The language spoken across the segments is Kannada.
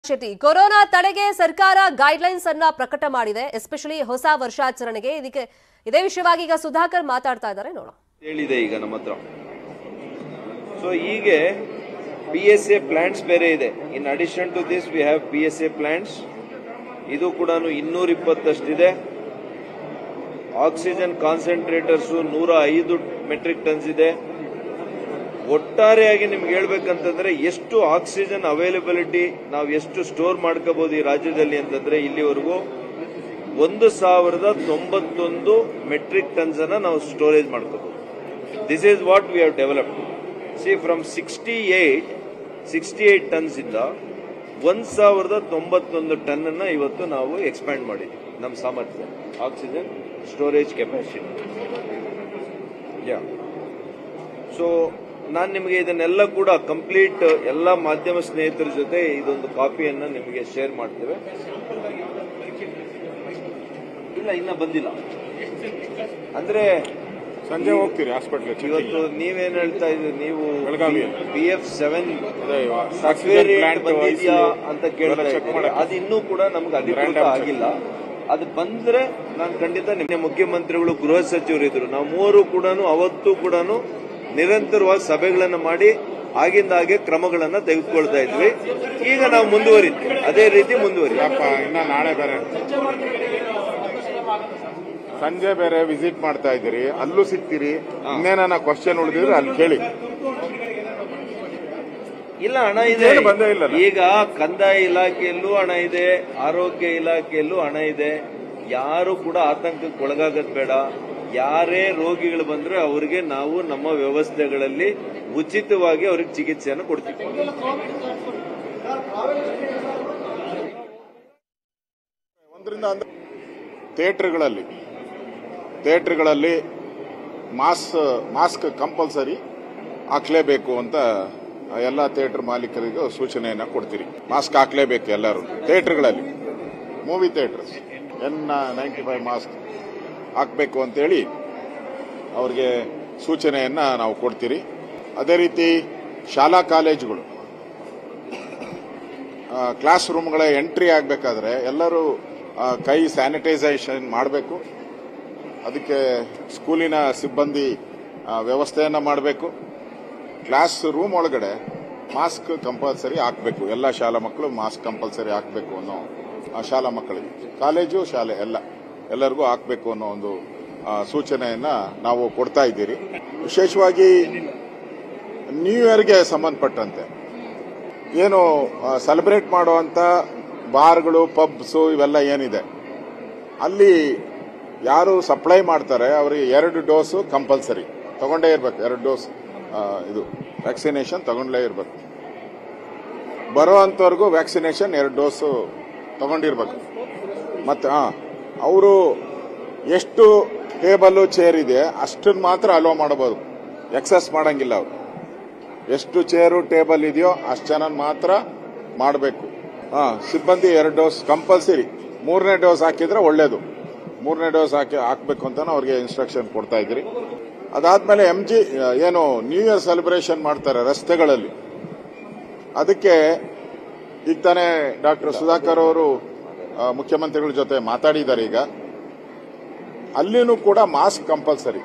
ಶೆಟ್ಟಿ ಕೊರೋನಾ ತಡೆಗೆ ಸರ್ಕಾರ ಗೈಡ್ಲೈನ್ಸ್ ಅನ್ನ ಪ್ರಕಟ ಮಾಡಿದೆ ಎಸ್ಪೆಷಲಿ ಹೊಸ ವರ್ಷಾಚರಣೆಗೆ ಇದಕ್ಕೆ ಇದೇ ವಿಷಯವಾಗಿ ಈಗ ಸುಧಾಕರ್ ಮಾತಾಡ್ತಾ ಇದ್ದಾರೆ ನೋಡೋಣ ಹೇಳಿದೆ ಈಗ ನಮ್ಮ ಹತ್ರ ಸೊ ಹೀಗೆ ಪಿ ಎಸ್ ಎ ಪ್ಲಾಂಟ್ಸ್ ಬೇರೆ ಇದೆ in addition to this we have P S A plants ಇದು ಕೂಡ ಇನ್ನೂರ ಇಪ್ಪತ್ತಷ್ಟಿದೆ ಆಕ್ಸಿಜನ್ ಕಾನ್ಸಂಟ್ರೇಟರ್ಸ್ ನೂರ ಐದು ಮೆಟ್ರಿಕ್ ಟನ್ಸ್ ಇದೆ ಒಟ್ಟಾರೆಯಾಗಿ ನಿಮ್ಗೆ ಹೇಳ್ಬೇಕಂತಂದ್ರೆ ಎಷ್ಟು ಆಕ್ಸಿಜನ್ ಅವೈಲಬಿಲಿಟಿ ನಾವು ಎಷ್ಟು ಸ್ಟೋರ್ ಮಾಡ್ಕೋಬಹುದು ಈ ರಾಜ್ಯದಲ್ಲಿ ಅಂತಂದ್ರೆ ಇಲ್ಲಿವರೆಗೂ ಒಂದು ಸಾವಿರದ ತೊಂಬತ್ತೊಂದು ಮೆಟ್ರಿಕ್ ಟನ್ಸ್ ಅನ್ನ ನಾವು ಸ್ಟೋರೇಜ್ ಮಾಡ್ಕೋಬಹುದು this is what we have developed see from sixty eight sixty eight tons ಇಂದ ಒಂದ್ ಸಾವಿರದ ತೊಂಬತ್ತೊಂದು ಟನ್ ಅನ್ನ ಇವತ್ತು ನಾವು ಎಕ್ಸ್ಪ್ಯಾಂಡ್ ಮಾಡಿದ್ವಿ ನಮ್ಮ ಸಾಮರ್ಥ್ಯ oxygen storage capacity ya so ನಾನು ನಿಮಗೆ ಇದನ್ನೆಲ್ಲ ಕೂಡ ಕಂಪ್ಲೀಟ್ ಎಲ್ಲ ಮಾಧ್ಯಮ ಸ್ನೇಹಿತರ ಜೊತೆ ಇದೊಂದು ಕಾಪಿಯನ್ನ ನಿಮಗೆ ಶೇರ್ ಮಾಡ್ತೇವೆ ಇಲ್ಲ ಇನ್ನ ಬಂದಿಲ್ಲ ಅಂದ್ರೆ ಸಂಜೆ ಹೋಗ್ತೀರಿ ಹಾಸ್ಪಿಟ್ಲ್ ಇವತ್ತು ನೀವೇನ್ ಹೇಳ್ತಾ ಇದ್ದೀರಿ ನೀವು Belagavi. B F seven oxygen variant plant ಬಂದಿದ್ಯಾ ಅಂತ ಕೇಳ್ತಾ ಚೆಕ್ ಇದ್ದೀರಿ. ಮಾಡಕ್ಕೆ ಅದು ಇನ್ನೂ ಕೂಡ ನಮ್ಗೆ ಅಧಿಕೃತ Random check. ಆಗಿಲ್ಲ ಅದು ಬಂದ್ರೆ ನಾನು ಖಂಡಿತ ನಿನ್ನೆ ಮುಖ್ಯಮಂತ್ರಿಗಳು ಗೃಹ ಸಚಿವರು ಇದ್ರು ನಾವು ಮೂವರು ಕೂಡ ಅವತ್ತು ಕೂಡ ನಿರಂತರವಾಗಿ ಸಭೆಗಳನ್ನ ಮಾಡಿ ಆಗಿಂದ ಹಾಗೆ ಕ್ರಮಗಳನ್ನ ತೆಗೆದುಕೊಳ್ತಾ ಇದ್ವಿ ಈಗ ನಾವು ಮುಂದುವರಿದ್ವಿ ಅದೇ ರೀತಿ ಮುಂದುವರಿ ಯಪ್ಪ ಇನ್ನ ನಾಳೆ ಬೇರೆ ಸಂಜೆ ಬೇರೆ ವಿಸಿಟ್ ಮಾಡ್ತಾ ಇದ್ದೀರಿ ಅಲ್ಲೂ ಸಿಗ್ತೀರಿ ಇನ್ನೇನ ಕ್ವಶನ್ ಉಳಿದಿದ್ರೆ ಅಲ್ಲಿ ಕೇಳಿ ಇಲ್ಲ ಹಣ ಇದೆ ಏನು ಬಂದೇ ಇಲ್ಲಲ್ಲ? ಈಗ ಕಂದಾಯ ಇಲಾಖೆಯಲ್ಲೂ ಹಣ ಇದೆ ಆರೋಗ್ಯ ಇಲಾಖೆಯಲ್ಲೂ ಹಣ ಇದೆ ಯಾರು ಕೂಡ ಆತಂಕಕ್ಕೆ ಒಳಗಾಗದ್ ಬೇಡ ಯಾರೇ ರೋಗಿಗಳು ಬಂದ್ರೆ ಅವರಿಗೆ ನಾವು ನಮ್ಮ ವ್ಯವಸ್ಥೆಗಳಲ್ಲಿ ಉಚಿತವಾಗಿ ಅವ್ರಿಗೆ ಚಿಕಿತ್ಸೆಯನ್ನು ಕೊಡ್ತೀವಿ ಒಂದರಿಂದ ಅಂದ್ರೆ ಥಿಯೇಟರ್ಗಳಲ್ಲಿ ಥಿಯೇಟರ್ಗಳಲ್ಲಿ ಮಾಸ್ ಮಾಸ್ಕ್ ಕಂಪಲ್ಸರಿ ಹಾಕ್ಲೇಬೇಕು ಅಂತ ಎಲ್ಲ ಥಿಯೇಟರ್ ಮಾಲೀಕರಿಗೂ ಸೂಚನೆಯನ್ನ ಕೊಡ್ತೀರಿ ಮಾಸ್ಕ್ ಹಾಕ್ಲೇಬೇಕು ಎಲ್ಲರೂ ಥಿಯೇಟರ್ಗಳಲ್ಲಿ movie theatres N ninety five mask ಹಾಕಬೇಕು ಅಂತೇಳಿ ಅವ್ರಿಗೆ ಸೂಚನೆಯನ್ನ ನಾವು ಕೊಡ್ತೀರಿ ಅದೇ ರೀತಿ ಶಾಲಾ ಕಾಲೇಜುಗಳು ಕ್ಲಾಸ್ ರೂಮ್ಗಳ ಎಂಟ್ರಿ ಆಗಬೇಕಾದ್ರೆ ಎಲ್ಲರೂ ಆ, ಕೈ ಸ್ಯಾನಿಟೈಸೇಷನ್ ಮಾಡಬೇಕು ಅದಕ್ಕೆ ಸ್ಕೂಲಿನ ಸಿಬ್ಬಂದಿ ಆ, ವ್ಯವಸ್ಥೆಯನ್ನ ಮಾಡಬೇಕು ಕ್ಲಾಸ್ ರೂಮ್ ಒಳಗಡೆ ಮಾಸ್ಕ್ ಕಂಪಲ್ಸರಿ ಹಾಕಬೇಕು ಎಲ್ಲ ಶಾಲಾ ಮಕ್ಕಳು ಮಾಸ್ಕ್ ಕಂಪಲ್ಸರಿ ಹಾಕಬೇಕು ಅನ್ನೋ ಆ, ಶಾಲಾ ಮಕ್ಕಳಿಗೆ ಕಾಲೇಜು ಶಾಲೆ ಎಲ್ಲ ಎಲ್ಲರಿಗೂ ಹಾಕಬೇಕು ಅನ್ನೋ ಒಂದು ಆ, ಸೂಚನೆಯನ್ನ ನಾವು ಕೊಡ್ತಾ ಇದ್ದೀರಿ ವಿಶೇಷವಾಗಿ ನ್ಯೂ ಇಯರ್ಗೆ ಸಂಬಂಧಪಟ್ಟಂತೆ ಏನು ಸೆಲೆಬ್ರೇಟ್ ಮಾಡುವಂತ ಬಾರ್ಗಳು ಪಬ್ಸು ಇವೆಲ್ಲ ಏನಿದೆ ಅಲ್ಲಿ ಯಾರು ಸಪ್ಲೈ ಮಾಡ್ತಾರೆ ಅವರಿಗೆ ಎರಡು ಡೋಸು ಕಂಪಲ್ಸರಿ ತಗೊಂಡೇ ಇರ್ಬೇಕು ಎರಡು ಡೋಸ್ ಇದು ವ್ಯಾಕ್ಸಿನೇಷನ್ ತಗೊಂಡೇ ಇರ್ಬೇಕು ಬರೋ ಅಂಥವ್ರಿಗೂ ವ್ಯಾಕ್ಸಿನೇಷನ್ ಎರಡು ಡೋಸು ತಗೊಂಡಿರ್ಬೇಕು ಮತ್ತೆ ಹಾ ಅವರು ಎಷ್ಟು ಟೇಬಲ್ ಚೇರ್ ಇದೆ ಅಷ್ಟನ್ನು ಮಾತ್ರ ಅಲೋ ಮಾಡಬಹುದು ಎಕ್ಸಸ್ ಮಾಡಂಗಿಲ್ಲ ಅವರು ಎಷ್ಟು ಚೇರು ಟೇಬಲ್ ಇದೆಯೋ ಅಷ್ಟು ಜನ ಮಾತ್ರ ಮಾಡಬೇಕು ಹಾ ಸಿಬ್ಬಂದಿ ಎರಡು ಡೋಸ್ ಕಂಪಲ್ಸರಿ ಮೂರನೇ ಡೋಸ್ ಹಾಕಿದ್ರೆ ಒಳ್ಳೇದು ಮೂರನೇ ಡೋಸ್ ಹಾಕಿ ಹಾಕ್ಬೇಕು ಅಂತ ಅವ್ರಿಗೆ ಇನ್ಸ್ಟ್ರಕ್ಷನ್ ಕೊಡ್ತಾ ಇದ್ರಿ ಅದಾದ್ಮೇಲೆ ಎಂ ಜಿ ಏನು ನ್ಯೂ ಇಯರ್ ಸೆಲೆಬ್ರೇಷನ್ ಮಾಡ್ತಾರೆ ರಸ್ತೆಗಳಲ್ಲಿ ಅದಕ್ಕೆ ಈಗ ತಾನೇ ಡಾಕ್ಟರ್ ಸುಧಾಕರ್ ಅವರು ಆ, ಮುಖ್ಯಮಂತ್ರಿಗಳ ಜೊತೆ ಮಾತಾಡಿದ್ದಾರೆ ಈಗ ಅಲ್ಲಿನೂ ಕೂಡ ಮಾಸ್ಕ್ ಕಂಪಲ್ಸರಿ